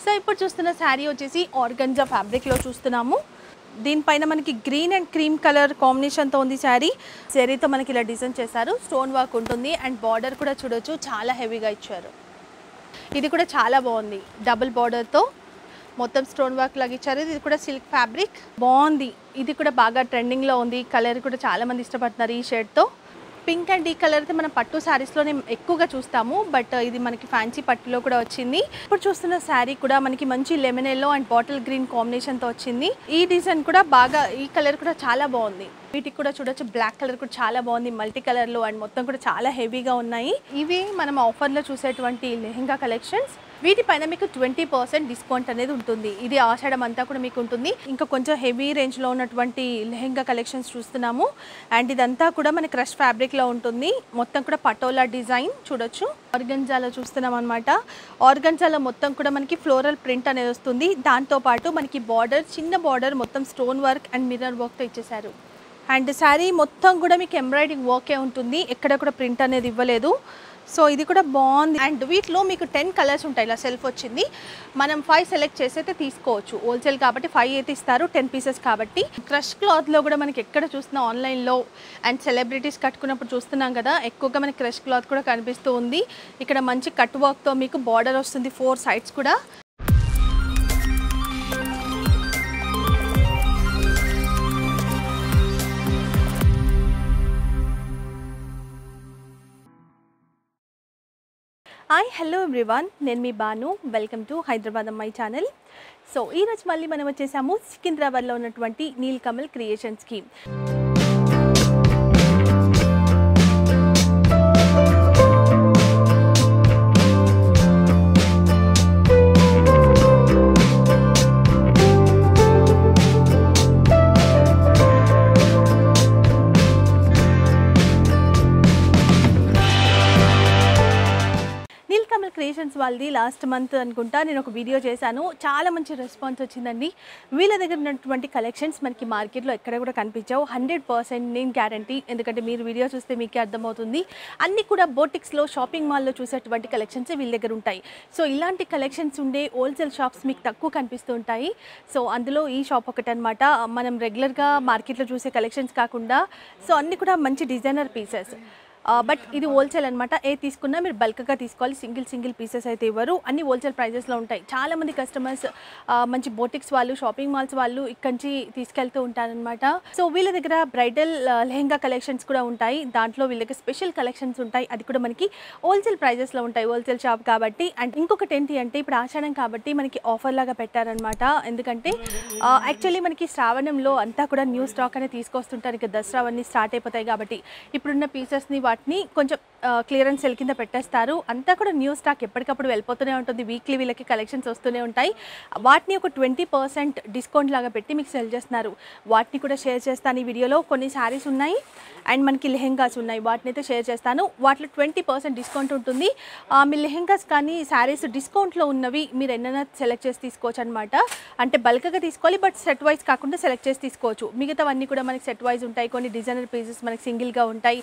so ఇప్పుడు చూస్తున్న శారీ వచ్చేసి ఆర్గంజా ఫ్యాబ్రిక్లో చూస్తున్నాము దీనిపైన మనకి గ్రీన్ అండ్ క్రీమ్ కలర్ కాంబినేషన్తో ఉంది శారీ జరీతో మనకి ఇలా డిజైన్ చేశారు స్టోన్ వర్క్ ఉంటుంది అండ్ బార్డర్ కూడా చూడొచ్చు చాలా హెవీగా ఇచ్చారు ఇది కూడా చాలా బాగుంది డబుల్ బార్డర్తో మొత్తం స్టోన్ వర్క్ లాగా ఇచ్చారు ఇది కూడా సిల్క్ ఫ్యాబ్రిక్ బాగుంది ఇది కూడా బాగా ట్రెండింగ్లో ఉంది కలర్ కూడా చాలా మంది ఇష్టపడుతున్నారు ఈ షేడ్తో పింక్ అండ్ ఈ కలర్ అయితే మనం పట్టు శారీస్లోనే ఎక్కువగా చూస్తాము బట్ ఇది మనకి ఫ్యాన్సీ పట్టులో కూడా వచ్చింది ఇప్పుడు చూస్తున్న శారీ కూడా మనకి మంచి lemon yellow and bottle green కాంబినేషన్తో వచ్చింది ఈ డిజైన్ కూడా బాగా ఈ కలర్ కూడా చాలా బాగుంది వీటికి కూడా చూడొచ్చు బ్లాక్ కలర్ కూడా చాలా బాగుంది మల్టీ కలర్లో అండ్ మొత్తం కూడా చాలా హెవీగా ఉన్నాయి ఇవి మనం ఆఫర్లో చూసేటువంటి లెహెంగా కలెక్షన్స్ వీటిపైన మీకు ట్వంటీ పర్సెంట్ డిస్కౌంట్ అనేది ఉంటుంది ఇది ఆషాఢం అంతా కూడా మీకు ఉంటుంది ఇంకా కొంచెం హెవీ రేంజ్లో ఉన్నటువంటి లెహెంగా కలెక్షన్స్ చూస్తున్నాము అండ్ ఇదంతా కూడా మన క్రష్ ఫ్యాబ్రిక్లో ఉంటుంది మొత్తం కూడా పటోలా డిజైన్ చూడొచ్చు ఆర్గంజాలో చూస్తున్నాం అనమాట ఆర్గంజాలో మొత్తం కూడా మనకి ఫ్లోరల్ ప్రింట్ అనేది వస్తుంది దాంతోపాటు మనకి బార్డర్ చిన్న బార్డర్ మొత్తం స్టోన్ వర్క్ అండ్ మిర్రర్ వర్క్తో ఇచ్చేసారు అండ్ శారీ మొత్తం కూడా మీకు ఎంబ్రాయిడింగ్ వర్కే ఉంటుంది ఎక్కడ కూడా ప్రింట్ అనేది ఇవ్వలేదు సో ఇది కూడా బాగుంది అండ్ వీటిలో మీకు టెన్ కలర్స్ ఉంటాయి ఇలా సెల్ఫ్ వచ్చింది మనం ఫైవ్ సెలెక్ట్ చేసి అయితే తీసుకోవచ్చు హోల్సేల్ కాబట్టి ఫైవ్ అయితే ఇస్తారు టెన్ పీసెస్ కాబట్టి క్రష్ క్లాత్లో కూడా మనకి ఎక్కడ చూస్తున్నా ఆన్లైన్లో అండ్ సెలబ్రిటీస్ కట్టుకున్నప్పుడు చూస్తున్నాం కదా ఎక్కువగా మనకి క్రష్ క్లాత్ కూడా కనిపిస్తూ ఉంది ఇక్కడ మంచి కట్ వర్క్తో మీకు బార్డర్ వస్తుంది ఫోర్ సైడ్స్ కూడా హాయ్ హలో ఎవ్రీవన్ నేను మీ బాను వెల్కమ్ టు హైదరాబాద్ అమ్మాయి ఛానల్ సో ఈరోజు మళ్ళీ మనం వచ్చేసాము సికింద్రాబాద్లో ఉన్నటువంటి నీల్ కమల్ క్రియేషన్స్కి నీల్ కమల్ క్రియేషన్స్ వాళ్ళది లాస్ట్ మంత్ అనుకుంటా నేను ఒక వీడియో చేశాను చాలా మంచి రెస్పాన్స్ వచ్చిందండి వీళ్ళ దగ్గర ఉన్నటువంటి కలెక్షన్స్ మనకి మార్కెట్లో ఎక్కడ కూడా కనిపించావు హండ్రెడ్ పర్సెంట్ నేను గ్యారంటీ ఎందుకంటే మీరు వీడియో చూస్తే మీకే అర్థమవుతుంది అన్నీ కూడా బోటిక్స్లో షాపింగ్ మాల్లో చూసేటువంటి కలెక్షన్స్ వీళ్ళ దగ్గర ఉంటాయి సో ఇలాంటి కలెక్షన్స్ ఉండే హోల్సేల్ షాప్స్ మీకు తక్కువ కనిపిస్తూ ఉంటాయి సో అందులో ఈ షాప్ ఒకటి అనమాట మనం రెగ్యులర్గా మార్కెట్లో చూసే కలెక్షన్స్ కాకుండా సో అన్నీ కూడా మంచి డిజైనర్ పీసెస్ బట్ ఇది హోల్సేల్ అనమాట ఏ తీసుకున్నా మీరు బల్క్గా తీసుకోవాలి సింగిల్ సింగిల్ పీసెస్ అయితే ఇవ్వరు అన్ని హోల్సేల్ ప్రైజెస్లో ఉంటాయి చాలా మంది కస్టమర్స్ మంచి బోటిక్స్ వాళ్ళు షాపింగ్ మాల్స్ వాళ్ళు ఇక్కడి నుంచి తీసుకెళ్తూ ఉంటారనమాట సో వీళ్ళ దగ్గర బ్రైడల్ లెహెంగా కలెక్షన్స్ కూడా ఉంటాయి దాంట్లో వీళ్ళకి స్పెషల్ కలెక్షన్స్ ఉంటాయి అది కూడా మనకి హోల్సేల్ ప్రైజెస్లో ఉంటాయి హోల్సేల్ షాప్ కాబట్టి అండ్ ఇంకొకటి ఏంటి అంటే ఇప్పుడు ఆషాఢం కాబట్టి మనకి ఆఫర్ లాగా పెట్టారనమాట ఎందుకంటే యాక్చువల్లీ మనకి శ్రావణంలో అంతా కూడా న్యూ స్టాక్ అనేది తీసుకొస్తుంటారు ఇక దసరా అవన్నీ స్టార్ట్ అయిపోతాయి కాబట్టి ఇప్పుడున్న పీసెస్ని వాటిని కొంచెం క్లియరెన్స్ సెల్ కింద పెట్టేస్తారు అంతా కూడా న్యూ స్టాక్ ఎప్పటికప్పుడు వెళ్ళిపోతూనే ఉంటుంది వీక్లీ వీళ్ళకి కలెక్షన్స్ వస్తూనే ఉంటాయి వాటిని ఒక ట్వంటీ పర్సెంట్ డిస్కౌంట్ లాగా పెట్టి మీకు సెల్ చేస్తున్నారు వాటిని కూడా షేర్ చేస్తాను ఈ వీడియోలో కొన్ని శారీస్ ఉన్నాయి అండ్ మనకి లెహెంగాస్ ఉన్నాయి వాటిని అయితే షేర్ చేస్తాను వాటిలో ట్వంటీ పర్సెంట్ డిస్కౌంట్ ఉంటుంది ఆ, మీ లెహెంగాస్ కానీ శారీస్ డిస్కౌంట్లో ఉన్నవి మీరు ఎన్నైనా సెలెక్ట్ చేసి తీసుకోవచ్చు అనమాట అంటే బల్క్గా తీసుకోవాలి బట్ సెట్ వైజ్ కాకుండా సెలెక్ట్ చేసి తీసుకోవచ్చు మిగతావన్నీ కూడా మనకి సెట్ వైజ్ ఉంటాయి కొన్ని డిజైనర్ పీసెస్ మనకి సింగిల్గా ఉంటాయి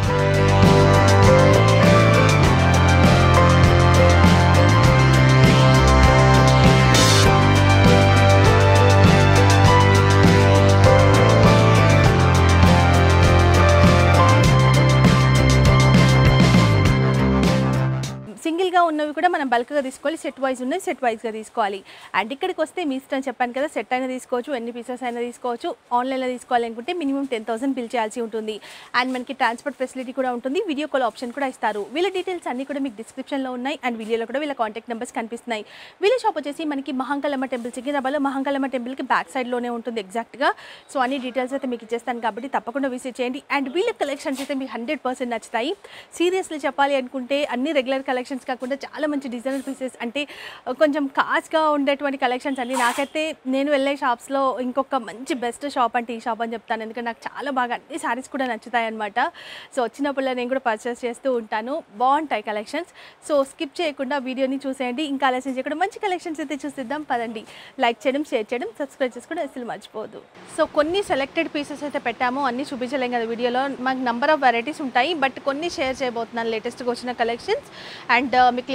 సింగిల్గా ఉన్నవి కూడా మనం బల్క్గా తీసుకోవాలి సెట్ వైజ్ ఉన్నది సెట్ వైజ్గా తీసుకోవాలి అండ్ ఇక్కడికి వస్తే మీ ఇష్టం చెప్పాను కదా సెట్ అయినా తీసుకోవచ్చు ఎన్ని పీసెస్ అయినా తీసుకోవచ్చు ఆన్లైన్లో తీసుకోవాలి అనుకుంటే మినిమం టెన్ థౌసండ్ బిల్ చేయాల్సి ఉంటుంది అండ్ మనకి ట్రాన్స్పోర్ట్ ఫెసిలిటీ కూడా ఉంటుంది వీడియో కాల్ ఆప్షన్ కూడా ఇస్తారు వీళ్ళ డీటెయిల్స్ అన్ని కూడా మీకు డిస్క్రిప్షన్లో ఉన్నాయి అండ్ వీడియోలో కూడా వీళ్ళ కాంటాక్ట్ నెంబర్స్ కనిపిస్తున్నాయి వీళ్ళ షాప్ వచ్చేసి మనకి మహంకలమ్మ టెంపుల్ సికింద్రాబాద్లో మహంకలమ్మ టెంపుల్కి బ్యాక్ సైడ్లోనే ఉంటుంది ఎగ్జాక్ట్గా సో అన్ని డీటెయిల్స్ అయితే మీకు ఇచ్చేస్తాను కాబట్టి తప్పకుండా విజిట్ చేయండి అండ్ వీళ్ళ కలెక్షన్స్ అయితే మీకు హండ్రెడ్ పర్సెంట్ నచ్చుతాయి సీరియస్లీ చెప్పాలి అనుకుంటే అన్ని రెగ్యులర్ కలెక్షన్స్ కాకుండా చాలా మంచి డిజైనర్ పీసెస్ అంటే ఆ, కొంచెం కాస్ట్గా ఉండేటువంటి కలెక్షన్స్ అన్ని నాకైతే నేను వెళ్ళే షాప్స్లో ఇంకొక మంచి బెస్ట్ షాప్ అంటే ఈ షాప్ అని చెప్తాను ఎందుకంటే నాకు చాలా బాగా అన్ని సారీస్ కూడా నచ్చుతాయి అనమాట సో వచ్చినప్పుడు నేను కూడా పర్చేస్ చేస్తూ ఉంటాను బాగుంటాయి కలెక్షన్స్ సో స్కిప్ చేయకుండా వీడియోని చూసేయండి ఇంకా ఆలస్యం చేయకుండా మంచి కలెక్షన్స్ అయితే చూసిద్దాం పదండి లైక్ చేయడం షేర్ చేయడం సబ్స్క్రైబ్ చేసుకోవడం అసలు మర్చిపోదు సో కొన్ని సెలెక్టెడ్ పీసెస్ అయితే పెట్టాము అన్ని చూపించలేం కదా వీడియోలో మాకు నంబర్ ఆఫ్ వెరైటీస్ ఉంటాయి బట్ కొన్ని షేర్ చేయబోతున్నాను లేటెస్ట్గా వచ్చిన కలెక్షన్స్ అండ్ మీ క్లియరెన్స్ సెల్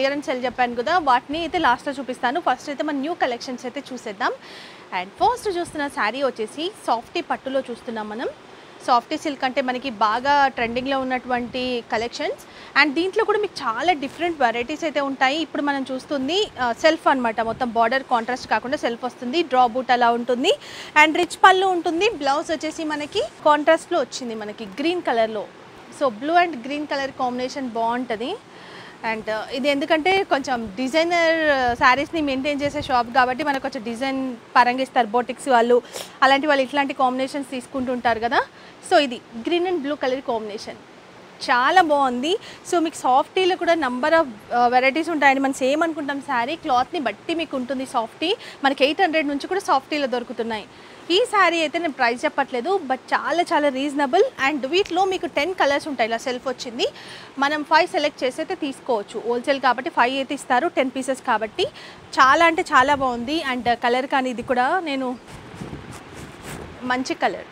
చెప్పాను కదా వాటిని అయితే లాస్ట్లో చూపిస్తాను ఫస్ట్ అయితే మన న్యూ కలెక్షన్స్ అయితే చూసేద్దాం అండ్ ఫస్ట్ చూస్తున్న శారీ వచ్చేసి సాఫ్టీ పట్టులో చూస్తున్నాం మనం సాఫ్టీ సిల్క్ అంటే మనకి బాగా ట్రెండింగ్లో ఉన్నటువంటి కలెక్షన్స్ అండ్ దీంట్లో కూడా మీకు చాలా డిఫరెంట్ వెరైటీస్ అయితే ఉంటాయి ఇప్పుడు మనం చూస్తుంది సెల్ఫ్ అన్నమాట మొత్తం బార్డర్ కాంట్రాస్ట్ కాకుండా సెల్ఫ్ వస్తుంది డ్రా బూట్ అలా ఉంటుంది అండ్ రిచ్ పళ్ళు ఉంటుంది బ్లౌజ్ వచ్చేసి మనకి కాంట్రాస్ట్లో వచ్చింది మనకి గ్రీన్ కలర్లో so blue and green colour combination బాగుంటుంది అండ్ ఇది ఎందుకంటే కొంచెం డిజైనర్ శారీస్ని మెయింటైన్ చేసే షాప్ కాబట్టి మనకు కొంచెం డిజైన్ పరంగా ఇస్తారు బోటిక్స్ వాళ్ళు అలాంటి వాళ్ళు ఇట్లాంటి కాంబినేషన్స్ తీసుకుంటుంటారు కదా సో ఇది green and blue colour combination చాలా బాగుంది సో మీకు సాఫ్టీలో కూడా నంబర్ ఆఫ్ వెరైటీస్ ఉంటాయండి మనం సేమ్ అనుకుంటాం శారీ క్లాత్ని బట్టి మీకు ఉంటుంది సాఫ్టీ మనకి ఎయిట్ హండ్రెడ్ నుంచి కూడా సాఫ్టీలో దొరుకుతున్నాయి ఈ శారీ అయితే నేను ప్రైస్ చెప్పట్లేదు బట్ చాలా చాలా రీజనబుల్ అండ్ వీటిలో మీకు టెన్ కలర్స్ ఉంటాయి ఇలా సెల్ఫ్ వచ్చింది మనం ఫైవ్ సెలెక్ట్ చేసి అయితే తీసుకోవచ్చు హోల్సేల్ కాబట్టి ఫైవ్ అయితే ఇస్తారు టెన్ పీసెస్ కాబట్టి చాలా అంటే చాలా బాగుంది అండ్ కలర్ కానీ ఇది కూడా నేను మంచి కలర్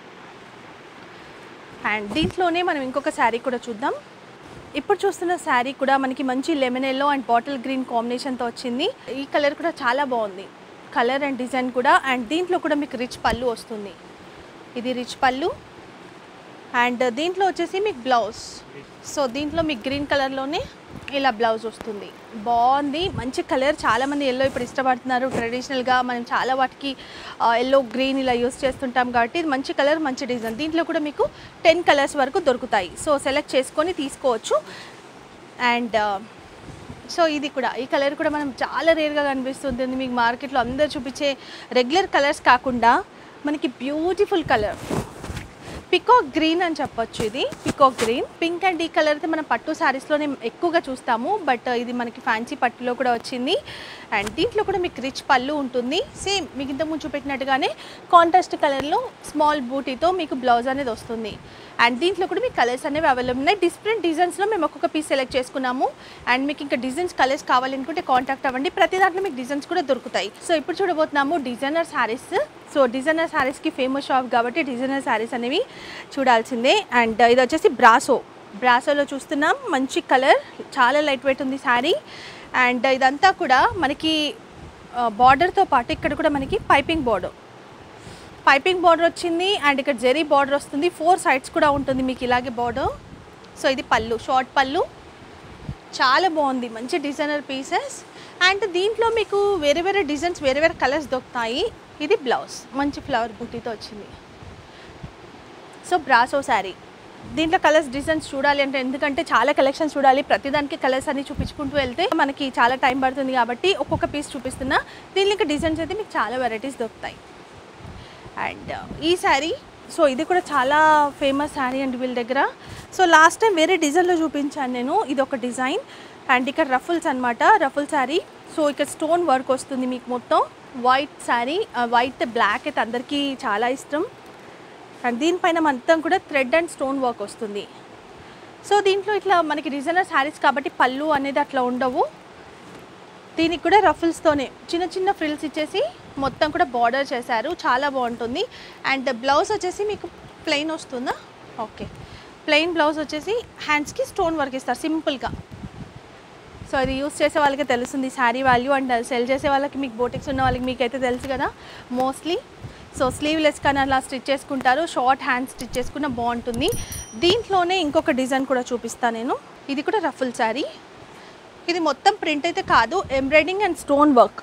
అండ్ దీంట్లోనే మనం ఇంకొక శారీ కూడా చూద్దాం ఇప్పుడు చూస్తున్న శారీ కూడా మనకి మంచి lemon yellow and bottle green కాంబినేషన్తో వచ్చింది ఈ కలర్ కూడా చాలా బాగుంది కలర్ అండ్ డిజైన్ కూడా అండ్ దీంట్లో కూడా మీకు రిచ్ పళ్ళు వస్తుంది ఇది రిచ్ పళ్ళు అండ్ దీంట్లో వచ్చేసి మీకు బ్లౌజ్ సో దీంట్లో మీకు గ్రీన్ కలర్లోనే ఇలా బ్లౌజ్ వస్తుంది బాగుంది మంచి కలర్ చాలామంది ఎల్లో ఇప్పుడు ఇష్టపడుతున్నారు ట్రెడిషనల్గా మనం చాలా వాటికి ఎల్లో గ్రీన్ ఇలా యూస్ చేస్తుంటాం కాబట్టి ఇది మంచి కలర్ మంచి డిజైన్ దీంట్లో కూడా మీకు టెన్ కలర్స్ వరకు దొరుకుతాయి సో సెలెక్ట్ చేసుకొని తీసుకోవచ్చు అండ్ సో ఇది కూడా ఈ కలర్ కూడా మనం చాలా రేర్గా కనిపిస్తుంది మీకు మార్కెట్లో అందరు చూపించే రెగ్యులర్ కలర్స్ కాకుండా మనకి బ్యూటిఫుల్ కలర్ పికాక్ గ్రీన్ అని చెప్పొచ్చు ఇది పికాక్ గ్రీన్ పింక్ అండ్ ఈ కలర్ అయితే మనం పట్టు శారీస్లోనే ఎక్కువగా చూస్తాము బట్ ఇది మనకి ఫ్యాన్సీ పట్టులో కూడా వచ్చింది అండ్ దీంట్లో కూడా మీకు రిచ్ పళ్ళు ఉంటుంది సేమ్ మీకు ఇంతకుముందు చూపెట్టినట్టుగానే కాంట్రాస్ట్ కలర్లో స్మాల్ బూటీతో మీకు బ్లౌజ్ అనేది వస్తుంది అండ్ దీంట్లో కూడా మీకు కలర్స్ అనేవి అవైలబుల్ ఉన్నాయి డిఫరెంట్ డిజైన్స్లో మేము ఒక్కొక్క పీస్ సెలెక్ట్ చేసుకున్నాము అండ్ మీకు ఇంకా డిజైన్స్ కలర్స్ కావాలనుకుంటే కాంటాక్ట్ అవ్వండి ప్రతి దాంట్లో మీకు డిజైన్స్ కూడా దొరుకుతాయి సో ఇప్పుడు చూడబోతున్నాము డిజైనర్ శారీస్ సో డిజైనర్ శారీస్కి ఫేమస్ షాప్ కాబట్టి డిజైనర్ శారీస్ అనేవి చూడాల్సిందే అండ్ ఇది వచ్చేసి బ్రాసో బ్రాసోలో చూస్తున్నాం మంచి కలర్ చాలా లైట్ వెయిట్ ఉంది శారీ అండ్ ఇదంతా కూడా మనకి బార్డర్తో పాటు ఇక్కడ కూడా మనకి పైపింగ్ బార్డర్ పైపింగ్ బార్డర్ వచ్చింది అండ్ ఇక్కడ జెరీ బార్డర్ వస్తుంది ఫోర్ సైడ్స్ కూడా ఉంటుంది మీకు ఇలాగే బార్డర్ సో ఇది పళ్ళు షార్ట్ పళ్ళు చాలా బాగుంది మంచి డిజైనర్ పీసెస్ అండ్ దీంట్లో మీకు వేరే వేరే డిజైన్స్ వేరే వేరే కలర్స్ దొరుకుతాయి ఇది బ్లౌజ్ మంచి ఫ్లవర్ బుట్టీతో వచ్చింది సో బ్రాసో శారీ దీంట్లో కలర్స్ డిజైన్స్ చూడాలి అంటే ఎందుకంటే చాలా కలెక్షన్స్ చూడాలి ప్రతిదానికి కలర్స్ అన్ని చూపించుకుంటూ వెళ్తే మనకి చాలా టైం పడుతుంది కాబట్టి ఒక్కొక్క పీస్ చూపిస్తున్నా దీనిలో ఇంకా డిజైన్స్ అయితే మీకు చాలా వెరైటీస్ దొరుకుతాయి అండ్ ఈ శారీ సో ఇది కూడా చాలా ఫేమస్ శారీ అండి వీళ్ళ దగ్గర సో లాస్ట్ టైం వేరే డిజైన్లో చూపించాను నేను ఇది ఒక డిజైన్ అండ్ ఇక్కడ రఫుల్స్ అనమాట రఫుల్ శారీ సో ఇక్కడ స్టోన్ వర్క్ వస్తుంది మీకు మొత్తం వైట్ శారీ వైట్ బ్లాక్ అయితే అందరికీ చాలా ఇష్టం అండ్ దీనిపైన మొత్తం కూడా థ్రెడ్ అండ్ స్టోన్ వర్క్ వస్తుంది సో దీంట్లో ఇట్లా మనకి డిజైనర్ శారీస్ కాబట్టి పళ్ళు అనేది అట్లా ఉండవు దీనికి కూడా రఫుల్స్తోనే చిన్న చిన్న ఫ్రిల్స్ ఇచ్చేసి మొత్తం కూడా బార్డర్ చేశారు చాలా బాగుంటుంది అండ్ బ్లౌజ్ వచ్చేసి మీకు ప్లెయిన్ వస్తుందా ఓకే ప్లెయిన్ బ్లౌజ్ వచ్చేసి హ్యాండ్స్కి స్టోన్ వర్క్ ఇస్తారు సింపుల్గా సో ఇది యూస్ చేసే వాళ్ళకి తెలుస్తుంది శారీ వాల్యూ అండ్ సెల్ చేసే వాళ్ళకి మీకు బోటిక్స్ ఉన్న వాళ్ళకి మీకు అయితే తెలుసు కదా మోస్ట్లీ సో స్లీవ్లెస్ కానీ అలా స్టిచ్ చేసుకుంటారు షార్ట్ హ్యాండ్ స్టిచ్ చేసుకున్న బాగుంటుంది దీంట్లోనే ఇంకొక డిజైన్ కూడా చూపిస్తాను నేను ఇది కూడా రఫుల్ శారీ ఇది మొత్తం ప్రింట్ అయితే కాదు embroidering and stone work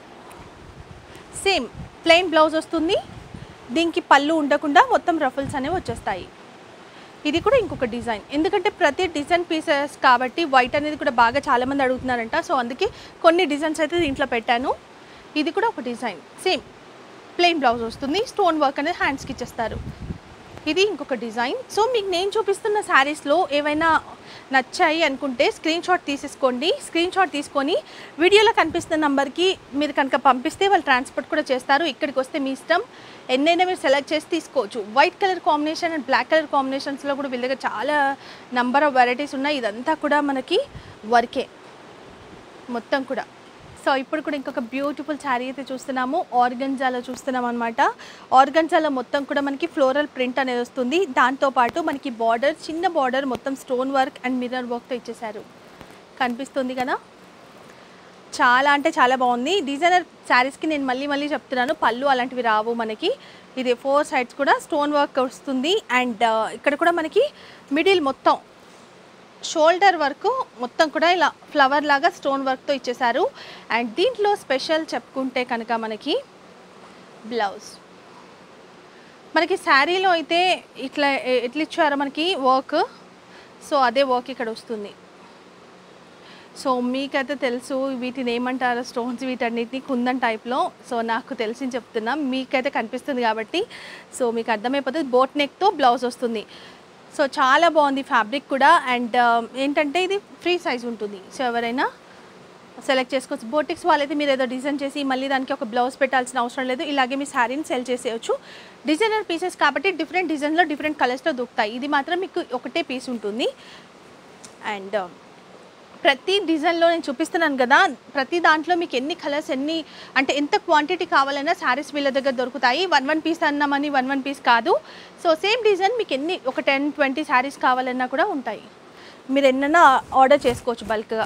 same plain blouse వస్తుంది దీనికి పళ్ళు ఉండకుండా మొత్తం రఫుల్స్ అనేవి వచ్చేస్తాయి ఇది కూడా ఇంకొక డిజైన్ ఎందుకంటే ప్రతి డిజైన్ పీసెస్ కాబట్టి వైట్ అనేది కూడా బాగా చాలామంది అడుగుతున్నారంట సో అందుకే కొన్ని డిజైన్స్ అయితే దీంట్లో పెట్టాను ఇది కూడా ఒక డిజైన్ సేమ్ ప్లెయిన్ బ్లౌజ్ వస్తుంది స్టోన్ వర్క్ అనేది హ్యాండ్స్కి ఇచ్చేస్తారు ఇది ఇంకొక డిజైన్ సో మీకు నేను చూపిస్తున్న శారీస్లో ఏవైనా నచ్చాయి అనుకుంటే స్క్రీన్ షాట్ తీసేసుకోండి స్క్రీన్ షాట్ తీసుకొని వీడియోలో కనిపిస్తున్న నెంబర్కి మీరు కనుక పంపిస్తే వాళ్ళు ట్రాన్స్పోర్ట్ కూడా చేస్తారు ఇక్కడికి వస్తే మీ ఇష్టం ఎన్నైనా మీరు సెలెక్ట్ చేసి తీసుకోవచ్చు white colour combination and black colour కాంబినేషన్స్లో కూడా వీళ్ళ దగ్గర చాలా నంబర్ ఆఫ్ వెరైటీస్ ఉన్నాయి ఇదంతా కూడా మనకి వర్కే మొత్తం కూడా సో ఇప్పుడు కూడా ఇంకొక బ్యూటిఫుల్ శారీ అయితే చూస్తున్నాము ఆర్గంజాలో చూస్తున్నాం అనమాట ఆర్గంజాలో మొత్తం కూడా మనకి ఫ్లోరల్ ప్రింట్ అనేది వస్తుంది దాంతోపాటు మనకి బార్డర్ చిన్న బార్డర్ మొత్తం స్టోన్ వర్క్ అండ్ మిర్రర్ వర్క్తో ఇచ్చేసారు కనిపిస్తుంది కదా చాలా అంటే చాలా బాగుంది డిజైనర్ శారీస్కి నేను మళ్ళీ మళ్ళీ చెప్తున్నాను పళ్ళు అలాంటివి రావు మనకి ఇది ఫోర్ సైడ్స్ కూడా స్టోన్ వర్క్ వస్తుంది అండ్ ఇక్కడ కూడా మనకి మిడిల్ మొత్తం షోల్డర్ వరకు మొత్తం కూడా ఇలా ఫ్లవర్ లాగా స్టోన్ వర్క్తో ఇచ్చేసారు అండ్ దీంట్లో స్పెషల్ చెప్పుకుంటే కనుక మనకి బ్లౌజ్ మనకి శారీలో అయితే ఇట్లా ఎ- ఎట్లా ఇచ్చారో మనకి వర్క్ సో అదే వర్క్ ఇక్కడ వస్తుంది సో మీకైతే తెలుసు వీటిని ఏమంటారో స్టోన్స్ వీటన్నిటిని కుందన్ టైప్లో సో నాకు తెలిసి చెప్తున్నా మీకైతే కనిపిస్తుంది కాబట్టి సో మీకు అర్థమైపోతుంది బోట్ నెక్తో బ్లౌజ్ వస్తుంది సో చాలా బాగుంది ఫ్యాబ్రిక్ కూడా అండ్ ఏంటంటే ఇది ఫ్రీ సైజ్ ఉంటుంది సో ఎవరైనా సెలెక్ట్ చేసుకోవచ్చు బోటిక్స్ వాళ్ళైతే మీరు ఏదో డిజైన్ చేసి మళ్ళీ దానికి ఒక బ్లౌజ్ పెట్టాల్సిన అవసరం లేదు ఇలాగే మీ శారీని సెల్ చేసేయచ్చు డిజైనర్ పీసెస్ కాబట్టి డిఫరెంట్ డిజైన్లో డిఫరెంట్ కలర్స్లో దొరుకుతాయి ఇది మాత్రం మీకు ఒకటే పీస్ ఉంటుంది అండ్ ప్రతి డిజైన్లో నేను చూపిస్తున్నాను కదా ప్రతి దాంట్లో మీకు ఎన్ని కలర్స్ ఎన్ని అంటే ఎంత క్వాంటిటీ కావాలన్నా శారీస్ వీళ్ళ దగ్గర దొరుకుతాయి వన్ వన్ పీస్ అన్నామని వన్ వన్ పీస్ కాదు సో సేమ్ డిజైన్ మీకు ఎన్ని ఒక టెన్ ట్వంటీ శారీస్ కావాలన్నా కూడా ఉంటాయి మీరు ఎన్నైనా ఆర్డర్ చేసుకోవచ్చు బల్క్గా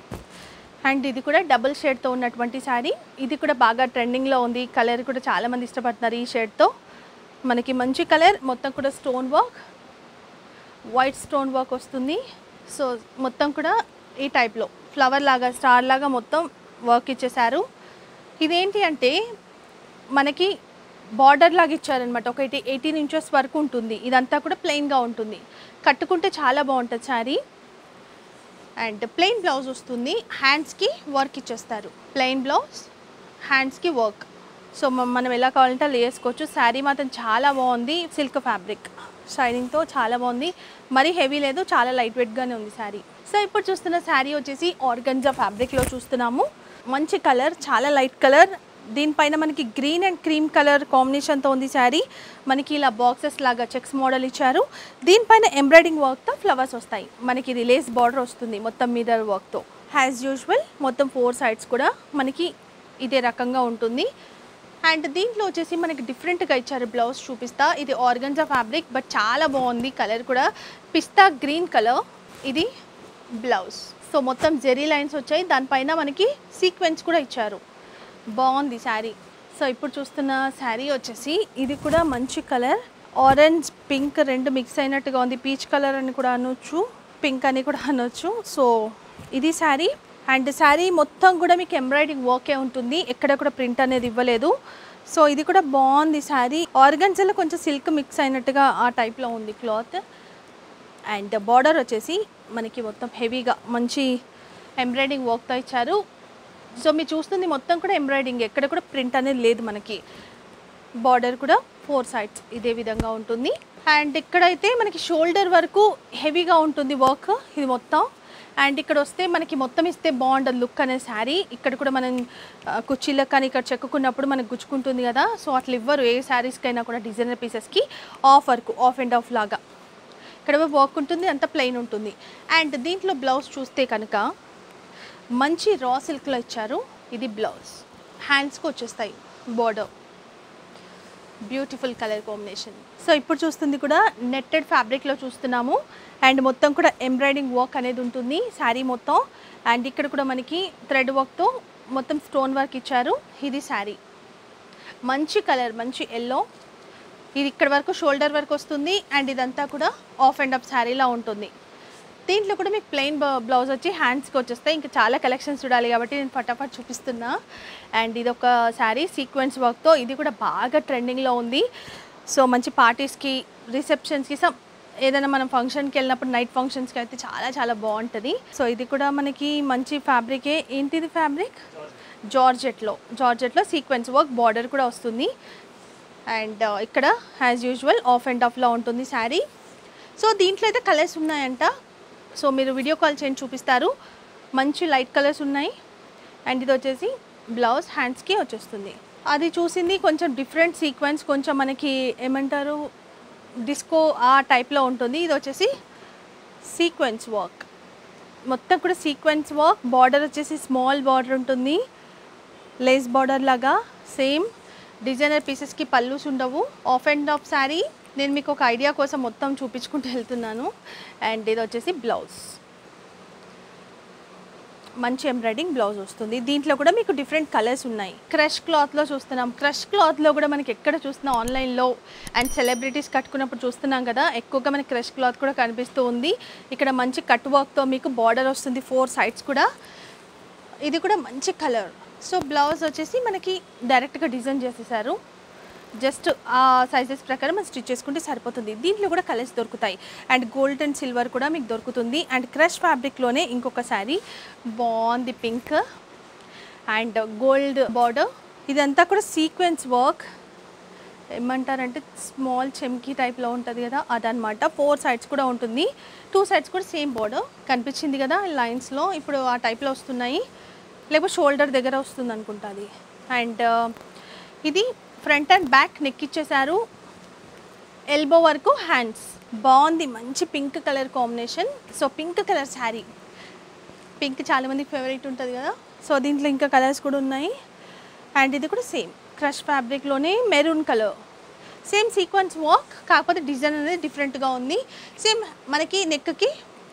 అండ్ ఇది కూడా డబుల్ షేడ్తో ఉన్నటువంటి శారీ ఇది కూడా బాగా ట్రెండింగ్లో ఉంది కలర్ కూడా చాలామంది ఇష్టపడుతున్నారు ఈ షేడ్తో మనకి మంచి కలర్ మొత్తం కూడా stone work white stone work వస్తుంది సో మొత్తం కూడా ఈ టైప్లో ఫ్లవర్ లాగా స్టార్ లాగా మొత్తం వర్క్ ఇచ్చేసారు ఇదేంటి అంటే మనకి బార్డర్ లాగా ఇచ్చారనమాట ఒక ఎయిటీ ఎయిటీన్ ఇంచెస్ వరకు ఉంటుంది ఇదంతా కూడా ప్లెయిన్గా ఉంటుంది కట్టుకుంటే చాలా బాగుంటుంది శారీ అండ్ ప్లెయిన్ బ్లౌజ్ వస్తుంది హ్యాండ్స్కి వర్క్ ఇచ్చేస్తారు ప్లెయిన్ బ్లౌజ్ హ్యాండ్స్కి వర్క్ సో మ- మనం ఎలా కావాలంటే అలా వేసుకోవచ్చు శారీ మాత్రం చాలా బాగుంది సిల్క్ ఫ్యాబ్రిక్ షైనింగ్తో చాలా బాగుంది మరీ హెవీ లేదు చాలా లైట్ వెయిట్గానే ఉంది శారీ సో ఇప్పుడు చూస్తున్న శారీ వచ్చేసి ఆర్గంజా ఫ్యాబ్రిక్లో చూస్తున్నాము మంచి కలర్ చాలా లైట్ కలర్ దీనిపైన మనకి గ్రీన్ అండ్ క్రీమ్ కలర్ కాంబినేషన్తో ఉంది శారీ మనకి ఇలా బాక్సెస్ లాగా చెక్స్ మోడల్ ఇచ్చారు దీనిపైన ఎంబ్రాయిడింగ్ వర్క్తో ఫ్లవర్స్ వస్తాయి మనకి ఇది లేస్ బార్డర్ వస్తుంది మొత్తం మీద వర్క్తో యాజ్ యూజువల్ మొత్తం ఫోర్ సైడ్స్ కూడా మనకి ఇదే రకంగా ఉంటుంది అండ్ దీంట్లో వచ్చేసి మనకి డిఫరెంట్గా ఇచ్చారు బ్లౌజ్ చూపిస్తా ఇది ఆర్గన్జా ఫ్యాబ్రిక్ బట్ చాలా బాగుంది కలర్ కూడా పిస్తా గ్రీన్ కలర్ ఇది బ్లౌజ్ సో మొత్తం జెరీ లైన్స్ వచ్చాయి దానిపైన మనకి సీక్వెన్స్ కూడా ఇచ్చారు బాగుంది శారీ సో ఇప్పుడు చూస్తున్న శారీ వచ్చేసి ఇది కూడా మంచి కలర్ ఆరెంజ్ పింక్ రెండు మిక్స్ అయినట్టుగా ఉంది పీచ్ కలర్ అని కూడా అనొచ్చు పింక్ అని కూడా అనొచ్చు సో ఇది శారీ అండ్ శారీ మొత్తం కూడా మీకు ఎంబ్రాయిడింగ్ వర్కే ఉంటుంది ఎక్కడ కూడా ప్రింట్ అనేది ఇవ్వలేదు సో ఇది కూడా బాగుంది శారీ ఆర్గన్జలో కొంచెం సిల్క్ మిక్స్ అయినట్టుగా ఆ టైప్లో ఉంది క్లాత్ అండ్ బార్డర్ వచ్చేసి మనకి మొత్తం హెవీగా మంచి ఎంబ్రాయిడింగ్ వర్క్తో ఇచ్చారు సో మీరు చూస్తుంది మొత్తం కూడా ఎంబ్రాయిడింగ్ ఎక్కడ కూడా ప్రింట్ అనేది లేదు మనకి బార్డర్ కూడా ఫోర్ సైడ్స్ ఇదే విధంగా ఉంటుంది అండ్ ఇక్కడైతే మనకి షోల్డర్ వరకు హెవీగా ఉంటుంది వర్క్ ఇది మొత్తం అండ్ ఇక్కడ వస్తే మనకి మొత్తం ఇస్తే బాగుంటుంది లుక్ అనే శారీ ఇక్కడ కూడా మనం ఆ, కుర్చీలకు కానీ ఇక్కడ చెక్కుకున్నప్పుడు మనకు గుచ్చుకుంటుంది కదా సో అట్లా ఇవ్వరు ఏ శారీస్కైనా కూడా డిజైనర్ పీసెస్కి half work half and half లాగా ఇక్కడ వర్క్ ఉంటుంది అంతా ప్లెయిన్ ఉంటుంది అండ్ దీంట్లో బ్లౌజ్ చూస్తే కనుక మంచి రా సిల్క్లో ఇచ్చారు ఇది బ్లౌజ్ హ్యాండ్స్కి వచ్చేస్తాయి border beautiful colour combination so ఇప్పుడు చూస్తుంది కూడా నెట్టెడ్ ఫ్యాబ్రిక్లో చూస్తున్నాము అండ్ మొత్తం కూడా ఎంబ్రాయిడింగ్ వర్క్ అనేది ఉంటుంది శారీ మొత్తం అండ్ ఇక్కడ కూడా మనకి థ్రెడ్ వర్క్తో మొత్తం స్టోన్ వర్క్ ఇచ్చారు ఇది శారీ మంచి కలర్ మంచి ఎల్లో ఇది ఇక్కడ వరకు షోల్డర్ వరకు వస్తుంది అండ్ ఇదంతా కూడా ఆఫ్ అండ్ అప్ శారీలా ఉంటుంది దీంట్లో కూడా మీకు ప్లెయిన్ బ్లౌజ్ వచ్చి హ్యాండ్స్కి వచ్చేస్తాయి ఇంకా చాలా కలెక్షన్స్ చూడాలి కాబట్టి నేను ఫటాఫట్ చూపిస్తున్నా అండ్ ఇది ఒక శారీ సీక్వెన్స్ వర్క్తో ఇది కూడా బాగా ట్రెండింగ్లో ఉంది సో మంచి పార్టీస్కి రిసెప్షన్స్కి సమ్ ఏదైనా మనం ఫంక్షన్కి వెళ్ళినప్పుడు నైట్ ఫంక్షన్స్కి అయితే చాలా చాలా బాగుంటుంది సో ఇది కూడా మనకి మంచి ఫ్యాబ్రికే ఏంటిది ఫ్యాబ్రిక్ జార్జెట్లో జార్జెట్లో సీక్వెన్స్ వర్క్ బార్డర్ కూడా వస్తుంది అండ్ ఇక్కడ యాజ్ యూజువల్ ఆఫ్ అండ్ ఆఫ్లో ఉంటుంది శారీ సో దీంట్లో అయితే కలర్స్ ఉన్నాయంట సో మీరు వీడియో కాల్ చేయండి చూపిస్తారు మంచి లైట్ కలర్స్ ఉన్నాయి అండ్ ఇది వచ్చేసి బ్లౌజ్ హ్యాండ్స్కి వచ్చేస్తుంది అది చూసింది కొంచెం డిఫరెంట్ సీక్వెన్స్ కొంచెం మనకి ఏమంటారు డిస్కో ఆ టైప్లో ఉంటుంది ఇది వచ్చేసి సీక్వెన్స్ వర్క్ మొత్తం కూడా సీక్వెన్స్ వర్క్ బార్డర్ వచ్చేసి స్మాల్ బార్డర్ ఉంటుంది లేస్ బార్డర్ లాగా సేమ్ డిజైనర్ పీసెస్కి పల్లూస్ ఉండవు ఆఫ్ అండ్ ఆఫ్ శారీ నేను మీకు ఒక ఐడియా కోసం మొత్తం చూపించుకుంటూ వెళ్తున్నాను అండ్ ఇది వచ్చేసి బ్లౌజ్ మంచి ఎంబ్రాయిడింగ్ బ్లౌజ్ వస్తుంది దీంట్లో కూడా మీకు డిఫరెంట్ కలర్స్ ఉన్నాయి క్రష్ క్లాత్లో చూస్తున్నాం క్రష్ క్లాత్లో కూడా మనకి ఎక్కడ చూస్తున్నా ఆన్లైన్లో అండ్ సెలబ్రిటీస్ కట్టుకున్నప్పుడు చూస్తున్నాం కదా ఎక్కువగా మనకి క్రష్ క్లాత్ కూడా కనిపిస్తూ ఉంది ఇక్కడ మంచి కట్ వర్క్తో మీకు బార్డర్ వస్తుంది ఫోర్ సైడ్స్ కూడా ఇది కూడా మంచి కలర్ సో బ్లౌజ్ వచ్చేసి మనకి డైరెక్ట్గా డిజైన్ చేసేసారు జస్ట్ ఆ సైజెస్ ప్రకారం మనం స్టిచ్ చేసుకుంటే సరిపోతుంది దీంట్లో కూడా కలర్స్ దొరుకుతాయి అండ్ గోల్డ్ అండ్ సిల్వర్ కూడా మీకు దొరుకుతుంది అండ్ క్రష్ ఫ్యాబ్రిక్లోనే ఇంకొక శారీ బాగుంది పింక్ అండ్ గోల్డ్ బార్డర్ ఇదంతా కూడా సీక్వెన్స్ వర్క్ ఏమంటారంటే స్మాల్ చెమ్కీ టైప్లో ఉంటుంది కదా అదనమాట ఫోర్ సైడ్స్ కూడా ఉంటుంది టూ సైడ్స్ కూడా సేమ్ బోర్డర్ కనిపించింది కదా లైన్స్లో ఇప్పుడు ఆ టైప్లో వస్తున్నాయి లేకపోతే షోల్డర్ దగ్గర వస్తుంది అనుకుంటా అది అండ్ ఇది ఫ్రంట్ అండ్ బ్యాక్ నెక్ ఇచ్చేసారు ఎల్బో వరకు హ్యాండ్స్ బాగుంది మంచి pink colour combination so pink colour sari pink చాలా మందికి ఫేవరెట్ ఉంటుంది కదా సో దీంట్లో ఇంకా కలర్స్ కూడా ఉన్నాయి అండ్ ఇది కూడా సేమ్ క్రష్ ఫ్యాబ్రిక్లోనే maroon colour same sequence work కాకపోతే డిజైన్ అనేది డిఫరెంట్గా ఉంది సేమ్ మనకి నెక్కి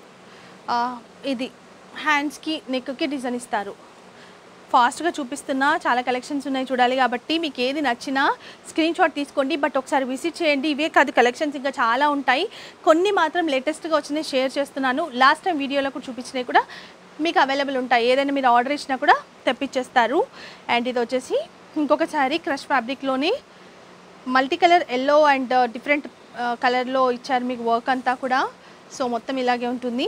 ఇది హ్యాండ్స్కి నెక్కి డిజైన్ ఇస్తారు ఫాస్ట్గా చూపిస్తున్నా చాలా కలెక్షన్స్ ఉన్నాయి చూడాలి కాబట్టి మీకు ఏది నచ్చినా స్క్రీన్ షాట్ తీసుకోండి బట్ ఒకసారి విజిట్ చేయండి ఇవే కాదు కలెక్షన్స్ ఇంకా చాలా ఉంటాయి కొన్ని మాత్రం లేటెస్ట్గా వచ్చినాయి షేర్ చేస్తున్నాను లాస్ట్ టైం వీడియోలో కూడా చూపించినవి కూడా మీకు అవైలబుల్ ఉంటాయి ఏదైనా మీరు ఆర్డర్ ఇచ్చినా కూడా తెప్పించేస్తారు అండ్ ఇది వచ్చేసి ఇంకొక శారీ క్రష్ ఫ్యాబ్రిక్లోనే multi colour yellow and different కలర్లో ఇచ్చారు మీకు వర్క్ అంతా కూడా సో మొత్తం ఇలాగే ఉంటుంది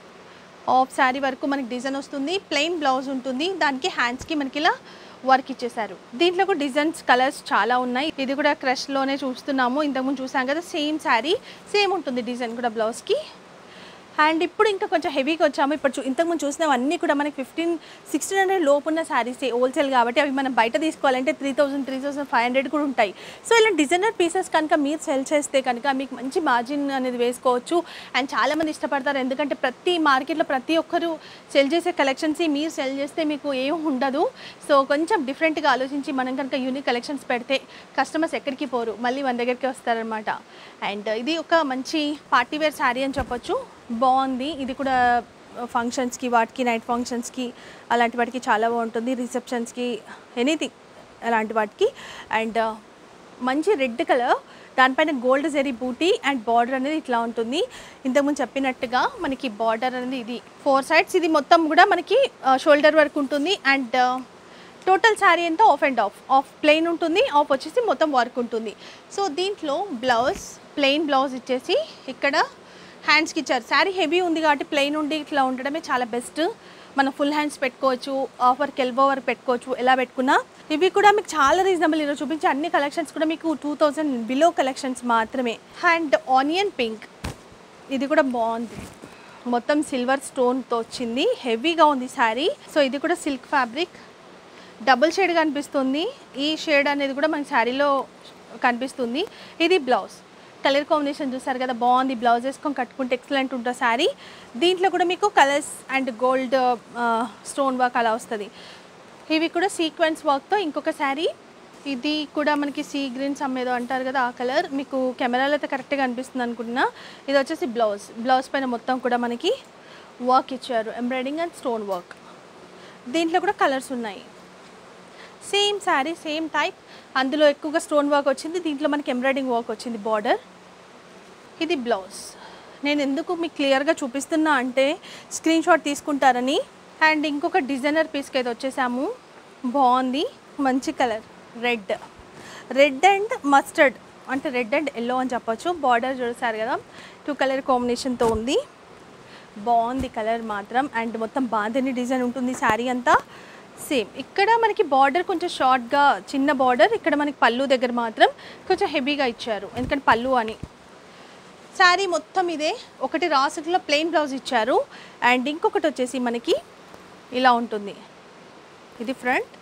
ఆఫ్ శారీ వరకు మనకి డిజైన్ వస్తుంది ప్లెయిన్ బ్లౌజ్ ఉంటుంది దానికి హ్యాండ్స్కి మనకి ఇలా వర్క్ ఇచ్చేసారు దీంట్లో కూడా డిజైన్స్ కలర్స్ చాలా ఉన్నాయి ఇది కూడా క్రష్లోనే చూస్తున్నాము ఇంతకుముందు చూసాం కదా సేమ్ శారీ సేమ్ ఉంటుంది డిజైన్ కూడా బ్లౌజ్కి అండ్ ఇప్పుడు ఇంకా కొంచెం హెవీగా వచ్చాము ఇప్పుడు చూ ఇంతకుముందు చూసినవన్నీ కూడా మనకి ఫిఫ్టీన్ సిక్స్టీన్ హండ్రెడ్ లోపు ఉన్న శారీస్ హోల్సేల్ కాబట్టి అవి మనం బయట తీసుకోవాలంటే three thousand three thousand five hundred కూడా ఉంటాయి సో ఇలా డిజైనర్ పీసెస్ కనుక మీరు సెల్ చేస్తే కనుక మీకు మంచి మార్జిన్ అనేది వేసుకోవచ్చు అండ్ చాలామంది ఇష్టపడతారు ఎందుకంటే ప్రతి మార్కెట్లో ప్రతి ఒక్కరు సెల్ చేసే కలెక్షన్స్ మీరు సెల్ చేస్తే మీకు ఏం ఉండదు సో కొంచెం డిఫరెంట్గా ఆలోచించి మనం కనుక యూనిక్ కలెక్షన్స్ పెడితే కస్టమర్స్ ఎక్కడికి పోరు మళ్ళీ మన దగ్గరికి వస్తారనమాట అండ్ ఇది ఒక మంచి పార్టీ వేర్ శారీ అని చెప్పొచ్చు బాగుంది ఇది కూడా ఫంక్షన్స్కి వాటికి నైట్ ఫంక్షన్స్కి అలాంటి వాటికి చాలా బాగుంటుంది రిసెప్షన్స్కి ఎనీథింగ్ అలాంటి వాటికి అండ్ మంచి రెడ్ కలర్ దానిపైన గోల్డ్ జెరీ బూటీ అండ్ బార్డర్ అనేది ఇట్లా ఉంటుంది ఇంతకుముందు చెప్పినట్టుగా మనకి బార్డర్ అనేది ఇది ఫోర్ సైడ్స్ ఇది మొత్తం కూడా మనకి షోల్డర్ వరకు ఉంటుంది అండ్ టోటల్ శారీ అంతా half and half half plain ఉంటుంది ఆఫ్ వచ్చేసి మొత్తం వర్క్ ఉంటుంది సో దీంట్లో బ్లౌజ్ ప్లెయిన్ బ్లౌజ్ ఇచ్చేసి ఇక్కడ హ్యాండ్స్కి ఇచ్చారు శారీ హెవీ ఉంది కాబట్టి ప్లెయిన్ ఉండి ఇట్లా ఉండడమే చాలా బెస్ట్ మనం ఫుల్ హ్యాండ్స్ పెట్టుకోవచ్చు ఆఫర్కి ఎల్బో వరకు పెట్టుకోవచ్చు ఎలా పెట్టుకున్నా ఇవి కూడా మీకు చాలా రీజనబుల్ ఈరోజు చూపించే అన్ని కలెక్షన్స్ కూడా మీకు టూ థౌజండ్ బిలో కలెక్షన్స్ మాత్రమే అండ్ ఆనియన్ పింక్ ఇది కూడా బాగుంది మొత్తం సిల్వర్ స్టోన్తో వచ్చింది హెవీగా ఉంది శారీ సో ఇది కూడా సిల్క్ ఫ్యాబ్రిక్ డబుల్ షేడ్ కనిపిస్తుంది ఈ షేడ్ అనేది కూడా మనకి శారీలో కనిపిస్తుంది ఇది బ్లౌజ్ కలర్ కాంబినేషన్ చూసారు కదా బాగుంది బ్లౌజ్ వేసుకొని కట్టుకుంటే ఎక్సలెంట్ ఉంటుంది శారీ దీంట్లో కూడా మీకు colours and gold stone work అలా వస్తుంది ఇవి కూడా సీక్వెన్స్ వర్క్తో ఇంకొక శారీ ఇది కూడా మనకి సీ గ్రీన్ సమ్ ఏదో అంటారు కదా ఆ కలర్ మీకు కెమెరాలో అయితే కరెక్ట్గా అనిపిస్తుంది అనుకుంటున్నా ఇది వచ్చేసి బ్లౌజ్ బ్లౌజ్ పైన మొత్తం కూడా మనకి వర్క్ ఇచ్చారు ఎంబ్రాయిడింగ్ అండ్ స్టోన్ వర్క్ దీంట్లో కూడా కలర్స్ ఉన్నాయి సేమ్ శారీ సేమ్ టైప్ అందులో ఎక్కువగా స్టోన్ వర్క్ వచ్చింది దీంట్లో మనకి ఎంబ్రాయిడింగ్ వర్క్ వచ్చింది బార్డర్ ఇది బ్లౌజ్ నేను ఎందుకు మీకు క్లియర్గా చూపిస్తున్నా అంటే స్క్రీన్ షాట్ తీసుకుంటారని అండ్ ఇంకొక డిజైనర్ పీస్కి అయితే వచ్చేసాము బాగుంది మంచి colour red red and mustard అంటే రెడ్ అండ్ ఎల్లో అని చెప్పొచ్చు బార్డర్ చూసారు కదా టూ కలర్ కాంబినేషన్తో ఉంది బాగుంది కలర్ మాత్రం అండ్ మొత్తం బాందని డిజైన్ ఉంటుంది శారీ అంతా సేమ్ ఇక్కడ మనకి బార్డర్ కొంచెం షార్ట్గా చిన్న బార్డర్ ఇక్కడ మనకి పళ్ళు దగ్గర మాత్రం కొంచెం హెవీగా ఇచ్చారు ఎందుకంటే పళ్ళు అని శారీ మొత్తం ఇదే ఒకటి రాసుట్లో ప్లెయిన్ బ్లౌజ్ ఇచ్చారు అండ్ ఇంకొకటి వచ్చేసి మనకి ఇలా ఉంటుంది ఇది ఫ్రంట్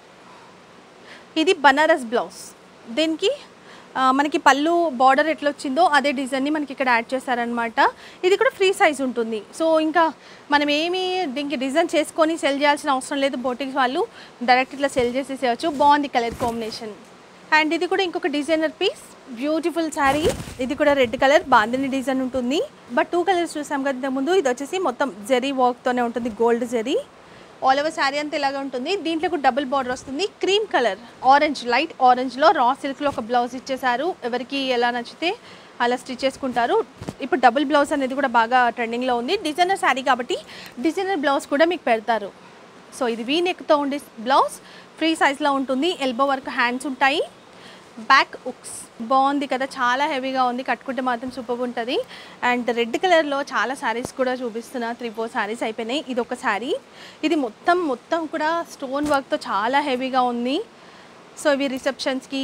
ఇది బనారస్ బ్లౌజ్ దీనికి ఆ, మనకి పళ్ళు బార్డర్ ఎట్లా వచ్చిందో అదే డిజైన్ని మనకి ఇక్కడ యాడ్ చేశారనమాట ఇది కూడా ఫ్రీ సైజ్ ఉంటుంది సో ఇంకా మనం ఏమి దీనికి డిజైన్ చేసుకొని సెల్ చేయాల్సిన అవసరం లేదు బోటిక్స్ వాళ్ళు డైరెక్ట్ ఇట్లా సెల్ చేసేసేయచ్చు బాగుంది కలర్ కాంబినేషన్ అండ్ ఇది కూడా ఇంకొక డిజైనర్ పీస్ బ్యూటిఫుల్ శారీ ఇది కూడా రెడ్ కలర్ బాందిని డిజైన్ ఉంటుంది బట్ టూ కలర్స్ చూసాం కదా ఇంతకు ముందు ఇది వచ్చేసి మొత్తం జెరీ వర్క్తోనే ఉంటుంది gold zari all over sari అంతా ఇలాగే ఉంటుంది దీంట్లో కూడా డబుల్ బార్డర్ వస్తుంది క్రీమ్ కలర్ ఆరెంజ్ లైట్ ఆరెంజ్లో రా సిల్క్లో ఒక బ్లౌజ్ ఇచ్చేసారు ఎవరికి ఎలా నచ్చితే అలా స్టిచ్ చేసుకుంటారు ఇప్పుడు డబుల్ బ్లౌజ్ అనేది కూడా బాగా ట్రెండింగ్లో ఉంది డిజైనర్ శారీ కాబట్టి డిజైనర్ బ్లౌజ్ కూడా మీకు పెడతారు సో ఇది వీ నెక్తో ఉండే బ్లౌజ్ ఫ్రీ సైజ్లో ఉంటుంది ఎల్బో వరకు హ్యాండ్స్ ఉంటాయి బ్యాక్ ఉక్స్ బాగుంది కదా చాలా హెవీగా ఉంది కట్టుకుంటే మాత్రం సూపర్ ఉంటుంది అండ్ రెడ్ కలర్లో చాలా శారీస్ కూడా చూపిస్తున్నా త్రీ ఫోర్ శారీస్ అయిపోయినాయి ఇది ఒక శారీ ఇది మొత్తం మొత్తం కూడా స్టోన్ వర్క్తో చాలా హెవీగా ఉంది సో ఇవి రిసెప్షన్స్కి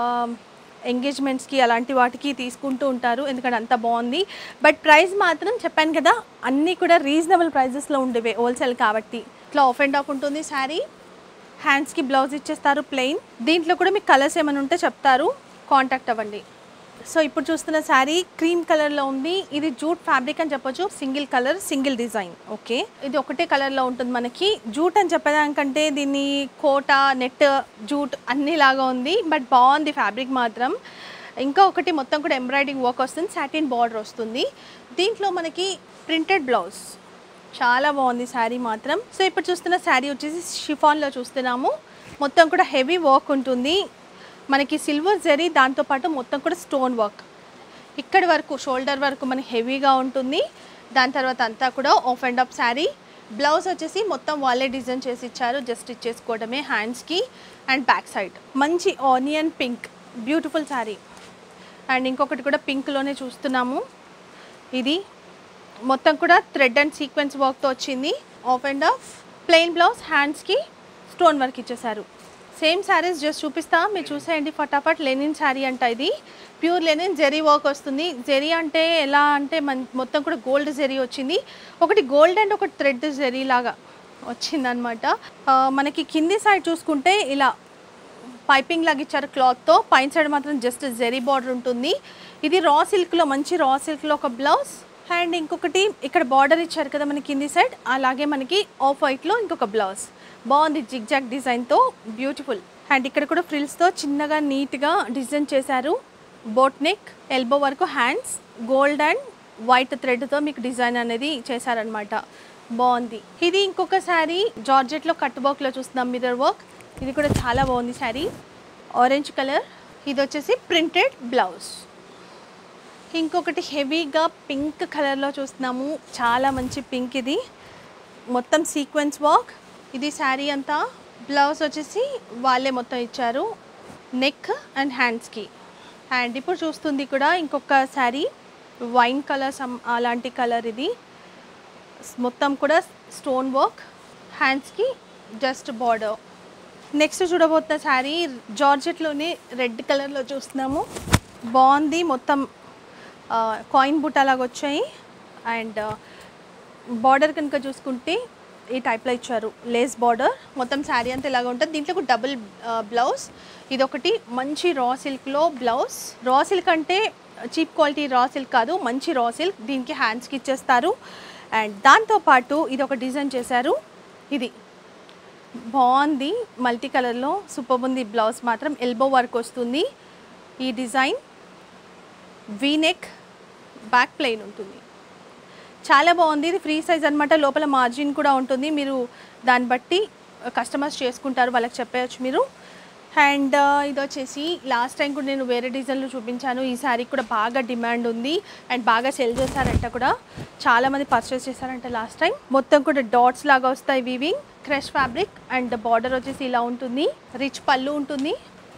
ఎంగేజ్మెంట్స్కి అలాంటి వాటికి తీసుకుంటూ ఉంటారు ఎందుకంటే అంత బాగుంది బట్ ప్రైస్ మాత్రం చెప్పాను కదా అన్నీ కూడా రీజనబుల్ ప్రైజెస్లో ఉండేవి హోల్సేల్ కాబట్టి ఇట్లా ఆఫ్ అండ్ ఆఫ్ ఉంటుంది శారీ హ్యాండ్స్కి బ్లౌజ్ ఇచ్చేస్తారు ప్లెయిన్ దీంట్లో కూడా మీకు కలర్స్ ఏమైనా ఉంటే చెప్తారు కాంటాక్ట్ అవ్వండి సో ఇప్పుడు చూస్తున్న శారీ క్రీమ్ కలర్లో ఉంది ఇది జూట్ ఫ్యాబ్రిక్ అని చెప్పొచ్చు single colour single design okay ఇది ఒకటే కలర్లో ఉంటుంది మనకి జూట్ అని చెప్పేదానికంటే దీన్ని కోట నెట్ జూట్ అన్ని లాగా ఉంది బట్ బాగుంది ఫ్యాబ్రిక్ మాత్రం ఇంకా ఒకటి మొత్తం కూడా ఎంబ్రాయిడింగ్ వర్క్ వస్తుంది సాటిన్ బార్డర్ వస్తుంది దీంట్లో మనకి ప్రింటెడ్ బ్లౌజ్ చాలా బాగుంది శారీ మాత్రం సో ఇప్పుడు చూస్తున్న శారీ వచ్చేసి షిఫాన్లో చూస్తున్నాము మొత్తం కూడా హెవీ వర్క్ ఉంటుంది మనకి సిల్వర్ జరీ దాంతోపాటు మొత్తం కూడా స్టోన్ వర్క్ ఇక్కడి వరకు షోల్డర్ వరకు మనకి హెవీగా ఉంటుంది దాని తర్వాత అంతా కూడా half and up sari blouse వచ్చేసి మొత్తం వాళ్ళే డిజైన్ చేసి ఇచ్చారు జస్ట్ ఇచ్చేసుకోవడమే హ్యాండ్స్కి అండ్ బ్యాక్ సైడ్ మంచి onion pink beautiful sari and ఇంకొకటి కూడా పింక్లోనే చూస్తున్నాము ఇది మొత్తం కూడా థ్రెడ్ అండ్ సీక్వెన్స్ వర్క్తో వచ్చింది half and half plain blouse హ్యాండ్స్కి స్టోన్ వర్క్ ఇచ్చేసారు సేమ్ శారీస్ జస్ట్ చూపిస్తా మీరు చూసేయండి ఫటాఫట్ లెనిన్ శారీ అంట ఇది ప్యూర్ లెనిన్ జెరీ వర్క్ వస్తుంది జెరీ అంటే ఎలా అంటే మన మొత్తం కూడా గోల్డ్ జెరీ వచ్చింది ఒకటి గోల్డ్ అండ్ ఒకటి థ్రెడ్ జెరీ లాగా వచ్చిందనమాట మనకి కింది సైడ్ చూసుకుంటే ఇలా పైపింగ్ లాగా ఇచ్చారు క్లాత్తో పైన సైడ్ మాత్రం జస్ట్ జెరీ బార్డర్ ఉంటుంది ఇది రా సిల్క్లో మంచి రా సిల్క్లో ఒక బ్లౌజ్ అండ్ ఇంకొకటి ఇక్కడ బార్డర్ ఇచ్చారు కదా మనకి కింది సైడ్ అలాగే మనకి ఆఫ్ వైట్లో ఇంకొక బ్లౌజ్ బాగుంది జిగ్జాగ్ డిజైన్తో బ్యూటిఫుల్ అండ్ ఇక్కడ కూడా ఫ్రిల్స్తో చిన్నగా నీట్గా డిజైన్ చేశారు బోట్ నెక్ ఎల్బో వరకు హ్యాండ్స్ గోల్డ్ అండ్ వైట్ థ్రెడ్తో మీకు డిజైన్ అనేది చేశారనమాట బాగుంది ఇది ఇంకొక శారీ జార్జెట్లో కట్ వర్క్లో చూస్తున్నాం మిర్రర్ వర్క్ ఇది కూడా చాలా బాగుంది శారీ ఆరెంజ్ కలర్ ఇది వచ్చేసి ప్రింటెడ్ బ్లౌజ్ ఇంకొకటి హెవీగా పింక్ కలర్లో చూస్తున్నాము చాలా మంచి పింక్ ఇది మొత్తం సీక్వెన్స్ వర్క్ ఇది శారీ అంతా బ్లౌజ్ వచ్చేసి వాళ్ళే మొత్తం ఇచ్చారు నెక్ అండ్ హ్యాండ్స్కి అండ్ ఇప్పుడు చూస్తుంది కూడా ఇంకొక శారీ వైన్ కలర్ సమ్ అలాంటి కలర్ ఇది మొత్తం కూడా స్టోన్ వర్క్ హ్యాండ్స్కి జస్ట్ బార్డర్ నెక్స్ట్ చూడబోతున్న శారీ జార్జెట్లోనే రెడ్ కలర్లో చూస్తున్నాము బాగుంది మొత్తం కాయిన్ బుట్ట లాగా వచ్చాయి అండ్ బార్డర్ కనుక చూసుకుంటే ఈ టైప్లో ఇచ్చారు లేస్ బార్డర్ మొత్తం శారీ అంతా ఇలాగ ఉంటుంది దీంట్లో కూడా డబుల్ బ్లౌజ్ ఇది ఒకటి మంచి రా సిల్క్లో బ్లౌజ్ రా సిల్క్ అంటే చీప్ క్వాలిటీ రా సిల్క్ కాదు మంచి రా సిల్క్ దీనికి హ్యాండ్స్కి ఇచ్చేస్తారు అండ్ దాంతోపాటు ఇది ఒక డిజైన్ చేశారు ఇది బాగుంది మల్టీ కలర్లో సూపర్ ఉంది బ్లౌజ్ మాత్రం ఎల్బో వర్క్ వస్తుంది ఈ డిజైన్ వీనెక్ బ్యాక్ ప్లెయిన్ ఉంటుంది చాలా బాగుంది ఇది ఫ్రీ సైజ్ అనమాట లోపల మార్జిన్ కూడా ఉంటుంది మీరు దాన్ని బట్టి కస్టమర్స్ చేసుకుంటారు వాళ్ళకి చెప్పేయచ్చు మీరు అండ్ ఇది వచ్చేసి లాస్ట్ టైం కూడా నేను వేరే డిజైన్లో చూపించాను ఈ శారీ కూడా బాగా డిమాండ్ ఉంది అండ్ బాగా సెల్ చేశారంట కూడా చాలామంది పర్చేస్ చేశారంట లాస్ట్ టైం మొత్తం కూడా డాట్స్ లాగా వస్తాయి weaving crush fabric and border వచ్చేసి ఇలా ఉంటుంది రిచ్ పళ్ళు ఉంటుంది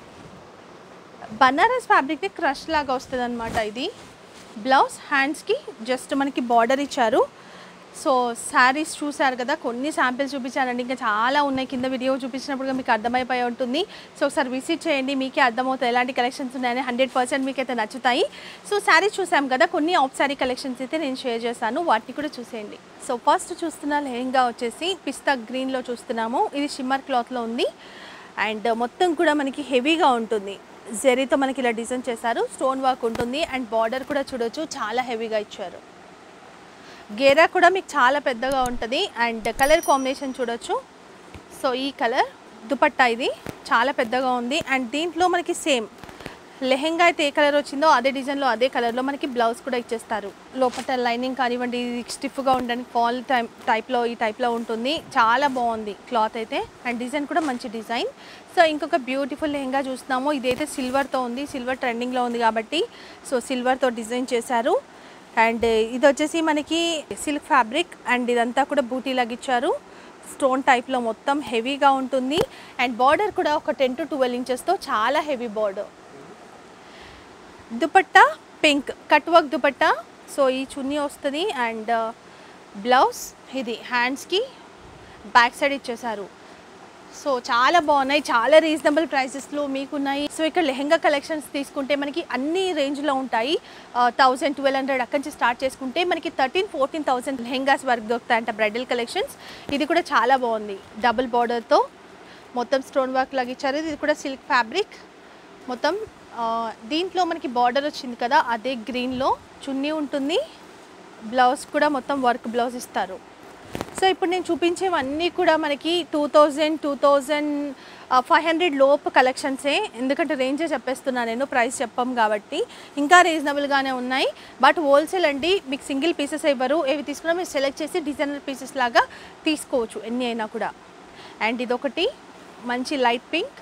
బనారస్ ఫ్యాబ్రిక్ని క్రష్ లాగా వస్తుంది అనమాట ఇది బ్లౌజ్ హ్యాండ్స్కి జస్ట్ మనకి బార్డర్ ఇచ్చారు సో శారీస్ చూశారు కదా కొన్ని శాంపిల్స్ చూపించానండి ఇంకా చాలా ఉన్నాయి కింద వీడియో చూపించినప్పుడు మీకు అర్థమైపోయి ఉంటుంది సో ఒకసారి విజిట్ చేయండి మీకే అర్థమవుతాయి ఎలాంటి కలెక్షన్స్ ఉన్నాయని హండ్రెడ్ పర్సెంట్ మీకు అయితే నచ్చుతాయి సో శారీస్ చూసాం కదా కొన్ని ఆఫ్ శారీ కలెక్షన్స్ అయితే నేను షేర్ చేశాను వాటిని కూడా చూసేయండి సో ఫస్ట్ చూస్తున్న లెహంగా వచ్చేసి పిస్తా గ్రీన్లో చూస్తున్నాము ఇది షిమ్మర్ క్లాత్లో ఉంది అండ్ మొత్తం కూడా మనకి హెవీగా ఉంటుంది జెరీతో మనకి ఇలా డిజైన్ చేశారు స్టోన్ వర్క్ ఉంటుంది అండ్ బార్డర్ కూడా చూడొచ్చు చాలా హెవీగా ఇచ్చారు గేరా కూడా మీకు చాలా పెద్దగా ఉంటుంది అండ్ కలర్ కాంబినేషన్ చూడొచ్చు సో ఈ కలర్ దుపట్టా ఇది చాలా పెద్దగా ఉంది అండ్ దీంట్లో మనకి సేమ్ లెహెంగా అయితే ఏ కలర్ వచ్చిందో అదే డిజైన్లో అదే కలర్లో మనకి బ్లౌజ్ కూడా ఇచ్చేస్తారు లోపల లైనింగ్ కానివ్వండి ఇది స్టిఫ్గా ఉండడానికి ఫాల్ టైప్ టైప్లో ఈ టైప్లో ఉంటుంది చాలా బాగుంది క్లాత్ అయితే అండ్ డిజైన్ కూడా మంచి డిజైన్ సో ఇంకొక బ్యూటిఫుల్ లెహెంగా చూస్తున్నాము ఇదైతే సిల్వర్తో ఉంది సిల్వర్ ట్రెండింగ్లో ఉంది కాబట్టి సో సిల్వర్తో డిజైన్ చేశారు అండ్ ఇది వచ్చేసి మనకి సిల్క్ ఫ్యాబ్రిక్ అండ్ ఇదంతా కూడా బూటీ లాగిచ్చారు స్టోన్ టైప్లో మొత్తం హెవీగా ఉంటుంది అండ్ బార్డర్ కూడా ఒక టెన్ టు ట్వెల్వ్ ఇంచెస్తో చాలా heavy border dupatta pink cut work dupatta so ఈ చున్నీ వస్తుంది అండ్ బ్లౌజ్ ఇది హ్యాండ్స్కి బ్యాక్ సైడ్ ఇచ్చేసారు సో చాలా బాగున్నాయి చాలా రీజనబుల్ ప్రైసెస్లో మీకున్నాయి సో ఇక్కడ లెహెంగా కలెక్షన్స్ తీసుకుంటే మనకి అన్ని రేంజ్లో ఉంటాయి థౌజండ్ ట్వెల్వ్ హండ్రెడ్ అక్కడి నుంచి స్టార్ట్ చేసుకుంటే మనకి థర్టీన్ ఫోర్టీన్ థౌసండ్ లెహెంగాస్ వరకు దొరుకుతాయంట బ్రైడల్ కలెక్షన్స్ ఇది కూడా చాలా బాగుంది డబుల్ బార్డర్తో మొత్తం స్టోన్ వర్క్ లాగా ఇచ్చారు ఇది కూడా సిల్క్ ఫ్యాబ్రిక్ మొత్తం ఆ, దీంట్లో మనకి బార్డర్ వచ్చింది కదా అదే గ్రీన్లో చున్నీ ఉంటుంది బ్లౌజ్ కూడా మొత్తం వర్క్ బ్లౌజ్ ఇస్తారు సో ఇప్పుడు నేను చూపించేవన్నీ కూడా మనకి two thousand two thousand five hundred లోపు కలెక్షన్సే ఎందుకంటే రేంజే చెప్పేస్తున్నాను నేను ప్రైస్ చెప్పం కాబట్టి ఇంకా రీజనబుల్గానే ఉన్నాయి బట్ హోల్సేల్ అండి మీకు సింగిల్ పీసెస్ ఇవ్వరు ఏవి తీసుకున్నా మీరు సెలెక్ట్ చేసి డిజైనర్ పీసెస్ లాగా తీసుకోవచ్చు ఎన్ని అయినా కూడా అండ్ ఇదొకటి మంచి లైట్ పింక్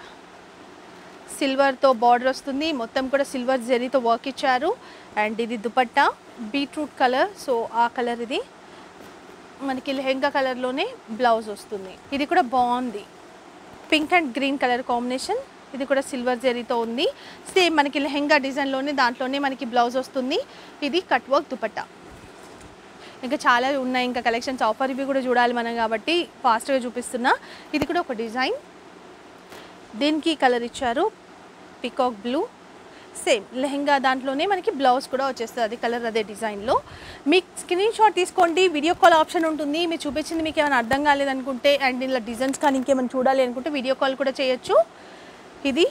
సిల్వర్తో బార్డర్ వస్తుంది మొత్తం కూడా సిల్వర్ జరీతో వర్క్ ఇచ్చారు అండ్ ఇది దుపట్టా బీట్రూట్ కలర్ సో ఆ కలర్ ఇది మనకి లెహెంగా కలర్లోనే బ్లౌజ్ వస్తుంది ఇది కూడా బాగుంది pink and green colour combination ఇది కూడా సిల్వర్ జరీతో ఉంది సేమ్ మనకి లెహెంగా డిజైన్లోనే దాంట్లోనే మనకి బ్లౌజ్ వస్తుంది ఇది కట్ వర్క్ దుపట్టా ఇంకా చాలా ఉన్నాయి ఇంకా కలెక్షన్స్ ఆఫర్ ఇవి కూడా చూడాలి మనం కాబట్టి ఫాస్ట్గా చూపిస్తున్నా ఇది కూడా ఒక డిజైన్ దీనికి కలర్ ఇచ్చారు పికాక్ బ్లూ సేమ్ లెహెంగా దాంట్లోనే మనకి బ్లౌజ్ కూడా వచ్చేస్తుంది అది కలర్ అదే డిజైన్లో మీకు స్క్రీన్ షాట్ తీసుకోండి వీడియో కాల్ ఆప్షన్ ఉంటుంది మీరు చూపించింది మీకు ఏమైనా అర్థం కాలేదనుకుంటే అండ్ ఇలా డిజైన్స్ కానీ ఇంకేమైనా చూడాలి అనుకుంటే వీడియో కాల్ కూడా చేయొచ్చు ఇది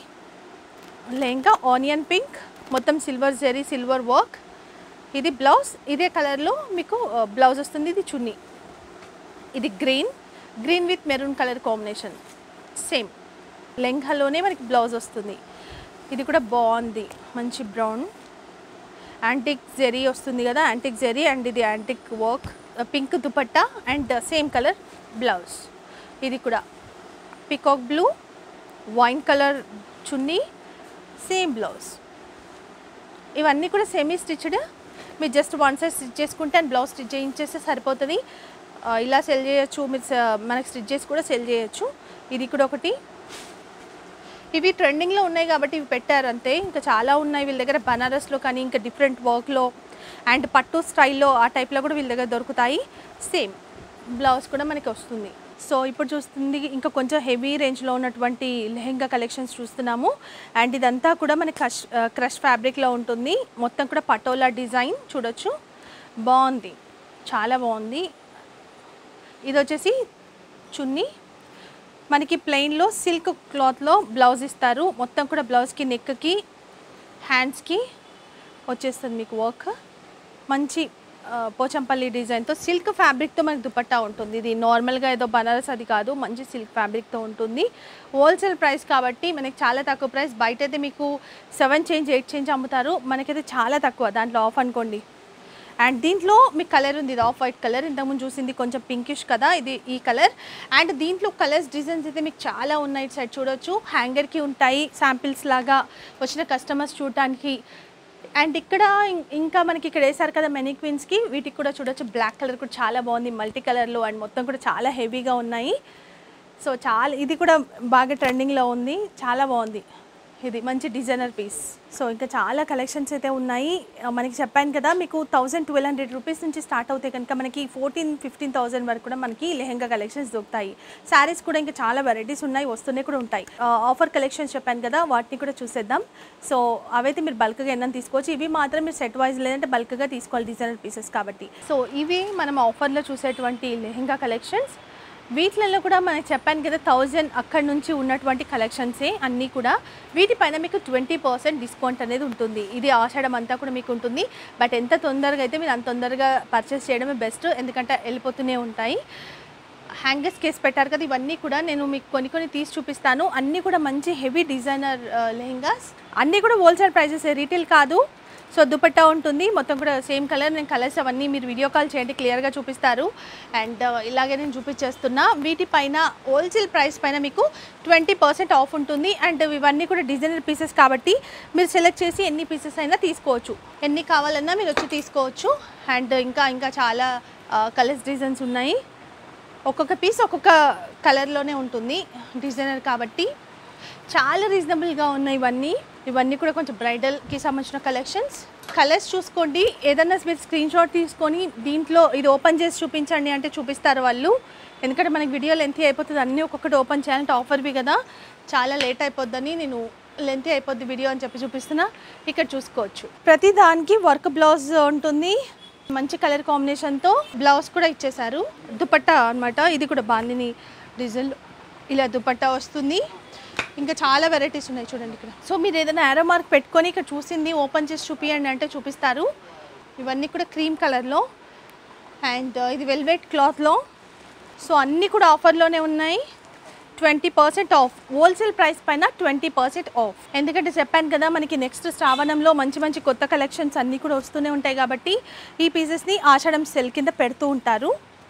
లెహంగా ఆనియన్ పింక్ మొత్తం సిల్వర్ జెరీ సిల్వర్ వర్క్ ఇది బ్లౌజ్ ఇదే కలర్లో మీకు బ్లౌజ్ వస్తుంది ఇది చున్నీ ఇది green green with maroon colour combination same లెంఘలోనే మనకి బ్లౌజ్ వస్తుంది ఇది కూడా బాగుంది మంచి బ్రౌన్ యాంటిక్ జెరీ వస్తుంది కదా యాంటిక్ జెరీ అండ్ ఇది antique work pink dupatta and same colour blouse ఇది కూడా పికాక్ బ్లూ వైన్ కలర్ చున్నీ సేమ్ బ్లౌజ్ ఇవన్నీ కూడా సెమీ స్టిచ్డ్ మీరు జస్ట్ వన్ సైడ్ స్టిచ్ చేసుకుంటే అండ్ బ్లౌజ్ స్టిచ్ చేయించేస్తే సరిపోతుంది ఆ, ఇలా సెల్ చేయొచ్చు మీరు స- మనకి స్టిచ్ చేసి కూడా సెల్ చేయొచ్చు ఇది కూడా ఒకటి ఇవి ట్రెండింగ్లో ఉన్నాయి కాబట్టి ఇవి పెట్టారు అంతే ఇంకా చాలా ఉన్నాయి వీళ్ళ దగ్గర బనారస్లో కానీ ఇంకా డిఫరెంట్ వర్క్లో అండ్ పట్టు స్టైల్లో ఆ టైప్లో కూడా వీళ్ళ దగ్గర దొరుకుతాయి సేమ్ బ్లౌజ్ కూడా మనకి వస్తుంది సో ఇప్పుడు చూస్తుంది ఇంకా కొంచెం హెవీ రేంజ్లో ఉన్నటువంటి లెహెంగా కలెక్షన్స్ చూస్తున్నాము అండ్ ఇదంతా కూడా మనకి క్రష్ క్రష్ ఫ్యాబ్రిక్లో ఉంటుంది మొత్తం కూడా పటోలా డిజైన్ చూడొచ్చు బాగుంది చాలా బాగుంది ఇది వచ్చేసి చున్నీ మనకి ప్లెయిన్లో సిల్క్ క్లాత్లో బ్లౌజ్ ఇస్తారు మొత్తం కూడా బ్లౌజ్కి నెక్కి హ్యాండ్స్కి వచ్చేస్తుంది మీకు వర్క్ మంచి ఆ, పోచంపల్లి డిజైన్తో సిల్క్ ఫ్యాబ్రిక్తో మనకి దుపట్టా ఉంటుంది ఇది నార్మల్గా ఏదో బనారస్ అది కాదు మంచి సిల్క్ ఫ్యాబ్రిక్తో ఉంటుంది హోల్సేల్ ప్రైస్ కాబట్టి మనకి చాలా తక్కువ ప్రైస్ బయట అయితే మీకు సెవెన్ చేంజ్ ఎయిట్ చేంజ్ అమ్ముతారు మనకైతే చాలా తక్కువ దాంట్లో ఆఫ్ అనుకోండి అండ్ దీంట్లో మీకు కలర్ ఉంది ఇది ఆఫ్ వైట్ కలర్ ఇంతకుముందు చూసింది కొంచెం పింకిష్ కదా ఇది ఈ కలర్ అండ్ దీంట్లో కలర్స్ డిజైన్స్ అయితే మీకు చాలా ఉన్నాయి ఇటు సైడ్ చూడొచ్చు హ్యాంగర్కి ఉంటాయి శాంపిల్స్ లాగా వచ్చిన కస్టమర్స్ చూడటానికి అండ్ ఇక్కడ ఇం- ఇంకా మనకి ఇక్కడ వేసారు కదా మెనీ క్వీన్స్కి వీటికి కూడా చూడొచ్చు బ్లాక్ కలర్ కూడా చాలా బాగుంది మల్టీ కలర్లో అండ్ మొత్తం కూడా చాలా హెవీగా ఉన్నాయి సో చాలా ఇది కూడా బాగా ట్రెండింగ్లో ఉంది చాలా బాగుంది ఇది మంచి డిజైనర్ పీస్ సో ఇంకా చాలా కలెక్షన్స్ అయితే ఉన్నాయి ఆ, మనకి చెప్పాను కదా మీకు థౌజండ్ ట్వెల్వ్ హండ్రెడ్ రూపీస్ నుంచి స్టార్ట్ అవుతాయి కనుక మనకి ఫోర్టీన్ ఫిఫ్టీన్ థౌసండ్ వరకు కూడా మనకి లెహంగా కలెక్షన్స్ దొరుకుతాయి శారీస్ కూడా ఇంకా చాలా వెరైటీస్ ఉన్నాయి వస్తూనే కూడా ఉంటాయి ఆఫర్ కలెక్షన్స్ చెప్పాను కదా వాటిని కూడా చూసేద్దాం సో అవైతే మీరు బల్క్గా ఎన్న తీసుకోవచ్చు ఇవి మాత్రం మీరు సెట్ వైజ్ లేదంటే బల్క్గా తీసుకోవాలి డిజైనర్ పీసెస్ కాబట్టి సో ఇవి మనం ఆఫర్లో చూసేటువంటి లెహంగా కలెక్షన్స్ వీటిలలో కూడా మనకి చెప్పాను కదా థౌజండ్ అక్కడి నుంచి ఉన్నటువంటి కలెక్షన్సే అన్నీ కూడా వీటిపైన మీకు ట్వంటీ పర్సెంట్ డిస్కౌంట్ అనేది ఉంటుంది ఇది ఆషాఢం అంతా కూడా మీకు ఉంటుంది బట్ ఎంత తొందరగా అయితే మీరు అంత తొందరగా పర్చేస్ చేయడమే బెస్ట్ ఎందుకంటే వెళ్ళిపోతూనే ఉంటాయి హ్యాంగర్స్ కేస్ పెట్టారు కదా ఇవన్నీ కూడా నేను మీకు కొన్ని కొన్ని తీసి చూపిస్తాను అన్నీ కూడా మంచి హెవీ డిజైనర్ లెహంగాస్ అన్నీ కూడా హోల్సేల్ ప్రైజెస్ రీటైల్ కాదు సో దుపట్టా ఉంటుంది మొత్తం కూడా సేమ్ కలర్ నేను కలర్స్ అవన్నీ మీరు వీడియో కాల్ చేయండి క్లియర్గా చూపిస్తారు అండ్ ఇలాగే నేను చూపించేస్తున్నా వీటిపైన హోల్సేల్ ప్రైస్ పైన మీకు ట్వంటీ పర్సెంట్ ఆఫ్ ఉంటుంది అండ్ ఇవన్నీ కూడా డిజైనర్ పీసెస్ కాబట్టి మీరు సెలెక్ట్ చేసి ఎన్ని పీసెస్ అయినా తీసుకోవచ్చు ఎన్ని కావాలన్నా మీరు వచ్చి తీసుకోవచ్చు అండ్ ఇంకా ఇంకా చాలా కలర్స్ డిజైన్స్ ఉన్నాయి ఒక్కొక్క పీస్ ఒక్కొక్క కలర్లోనే ఉంటుంది డిజైనర్ కాబట్టి చాలా రీజనబుల్గా ఉన్నాయి ఇవన్నీ ఇవన్నీ కూడా కొంచెం బ్రైడల్కి సంబంధించిన కలెక్షన్స్ కలర్స్ చూసుకోండి ఏదన్నా మీరు స్క్రీన్ షాట్ తీసుకొని దీంట్లో ఇది ఓపెన్ చేసి చూపించండి అంటే చూపిస్తారు వాళ్ళు ఎందుకంటే మనకి వీడియో లెంత్ అయిపోతుంది అన్నీ ఒక్కొక్కటి ఓపెన్ చేయాలంటే ఆఫర్వి కదా చాలా లేట్ అయిపోద్దని నేను లెంత్ అయిపోద్ది వీడియో అని చెప్పి చూపిస్తున్నా ఇక్కడ చూసుకోవచ్చు ప్రతి దానికి వర్క్ బ్లౌజ్ ఉంటుంది మంచి కలర్ కాంబినేషన్తో బ్లౌజ్ కూడా ఇచ్చేశారు దుపట్టా అన్నమాట ఇది కూడా బాందిని డిజైన్ ఇలా దుపట్టా వస్తుంది ఇంకా చాలా వెరైటీస్ ఉన్నాయి చూడండి ఇక్కడ సో మీరు ఏదైనా యారో మార్క్ పెట్టుకొని ఇక్కడ చూసింది ఓపెన్ చేసి చూపియండి అంటే చూపిస్తారు ఇవన్నీ కూడా క్రీమ్ కలర్లో అండ్ ఇది వెల్వెట్ క్లాత్లో సో అన్నీ కూడా ఆఫర్లోనే ఉన్నాయి twenty percent off wholesale price పైన ట్వంటీ పర్సెంట్ ఆఫ్ ఎందుకంటే చెప్పాను కదా మనకి నెక్స్ట్ శ్రావణంలో మంచి మంచి కొత్త కలెక్షన్స్ అన్నీ కూడా వస్తూనే ఉంటాయి కాబట్టి ఈ పీసెస్ని ఆషాఢం సెల్ కింద పెడుతూ ఉంటారు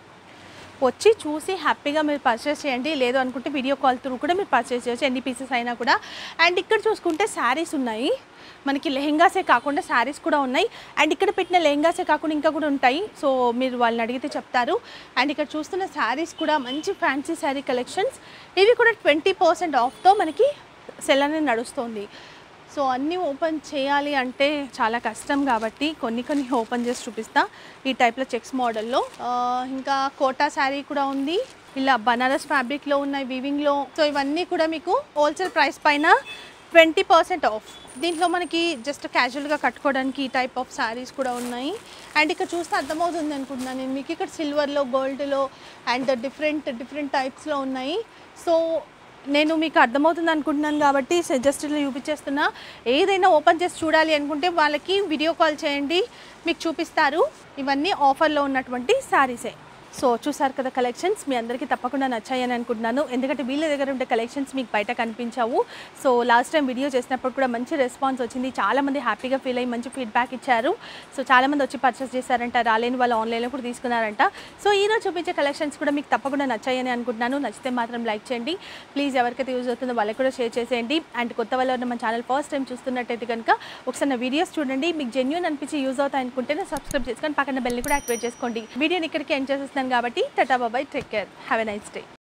వచ్చి చూసి హ్యాపీగా మీరు పర్చేస్ చేయండి లేదు అనుకుంటే వీడియో కాల్ త్రూ కూడా మీరు పర్చేస్ చేయొచ్చు ఎన్ని పీసెస్ అయినా కూడా అండ్ ఇక్కడ చూసుకుంటే శారీస్ ఉన్నాయి మనకి లెహెంగాసే కాకుండా శారీస్ కూడా ఉన్నాయి అండ్ ఇక్కడ పెట్టిన లెహెంగాసే కాకుండా ఇంకా కూడా ఉంటాయి సో మీరు వాళ్ళని అడిగితే చెప్తారు అండ్ ఇక్కడ చూస్తున్న శారీస్ కూడా మంచి ఫ్యాన్సీ శారీ కలెక్షన్స్ ఇవి కూడా ట్వంటీ పర్సెంట్ ఆఫ్తో మనకి సెల్ అనేది నడుస్తుంది సో అన్నీ ఓపెన్ చేయాలి అంటే చాలా కష్టం కాబట్టి కొన్ని కొన్ని ఓపెన్ చేసి చూపిస్తా ఈ టైప్లో చెక్స్ మోడల్లో ఆ, ఇంకా కోటా శారీ కూడా ఉంది ఇలా బనారస్ ఫ్యాబ్రిక్లో ఉన్నాయి వీవింగ్లో సో ఇవన్నీ కూడా మీకు హోల్సేల్ ప్రైస్ పైన ట్వంటీ పర్సెంట్ ఆఫ్ దీంట్లో మనకి జస్ట్ క్యాజువల్గా కట్టుకోవడానికి ఈ టైప్ ఆఫ్ శారీస్ కూడా ఉన్నాయి అండ్ ఇక్కడ చూస్తే అర్థమవుతుంది అనుకుంటున్నాను నేను మీకు ఇక్కడ సిల్వర్లో గోల్డ్లో అండ్ డిఫరెంట్ డిఫరెంట్ టైప్స్లో ఉన్నాయి సో నేను మీకు అర్థమవుతుంది అనుకుంటున్నాను కాబట్టి జస్ట్ ఇలా చూపించేస్తున్నా ఏదైనా ఓపెన్ చేసి చూడాలి అనుకుంటే వాళ్ళకి వీడియో కాల్ చేయండి మీకు చూపిస్తారు ఇవన్నీ ఆఫర్లో ఉన్నటువంటి శారీసే సో చూసారు కదా కలెక్షన్స్ మీ అందరికీ తప్పకుండా నచ్చాయని అనుకుంటున్నాను ఎందుకంటే వీళ్ళ దగ్గర ఉండే కలెక్షన్స్ మీకు బయట కనిపించావు సో లాస్ట్ టైం వీడియో చేసినప్పుడు కూడా మంచి రెస్పాన్స్ వచ్చింది చాలామంది హ్యాపీగా ఫీల్ అయ్యి మంచి ఫీడ్బ్యాక్ ఇచ్చారు సో చాలామంది వచ్చి పర్చేస్ చేశారంట రాలేని వాళ్ళు ఆన్లైన్లో కూడా తీసుకున్నారంట సో ఈరోజు చూపించే కలెక్షన్స్ కూడా మీకు తప్పకుండా నచ్చాయని అనుకుంటున్నాను నచ్చితే మాత్రం లైక్ చేయండి ప్లీజ్ ఎవరికైతే యూజ్ అవుతుందో వాళ్ళకి కూడా షేర్ చేసేయండి అండ్ కొత్త వాళ్ళు ఉన్న మన ఛానల్ ఫస్ట్ టైం చూస్తున్నట్టయితే కనుక ఒకసారి నా వీడియోస్ చూడండి మీకు జెన్యున్ అనిపించి యూజ్ అవుతాయి అనుకుంటేనే సబ్స్క్రైబ్ చేసుకొని పక్కన బెల్ని కూడా యాక్టివేట్ చేసుకోండి వీడియోని ఇక్కడికి ఎండ్ చేసేస్తున్నాను కాబట్టి tata bye bye take care have a nice day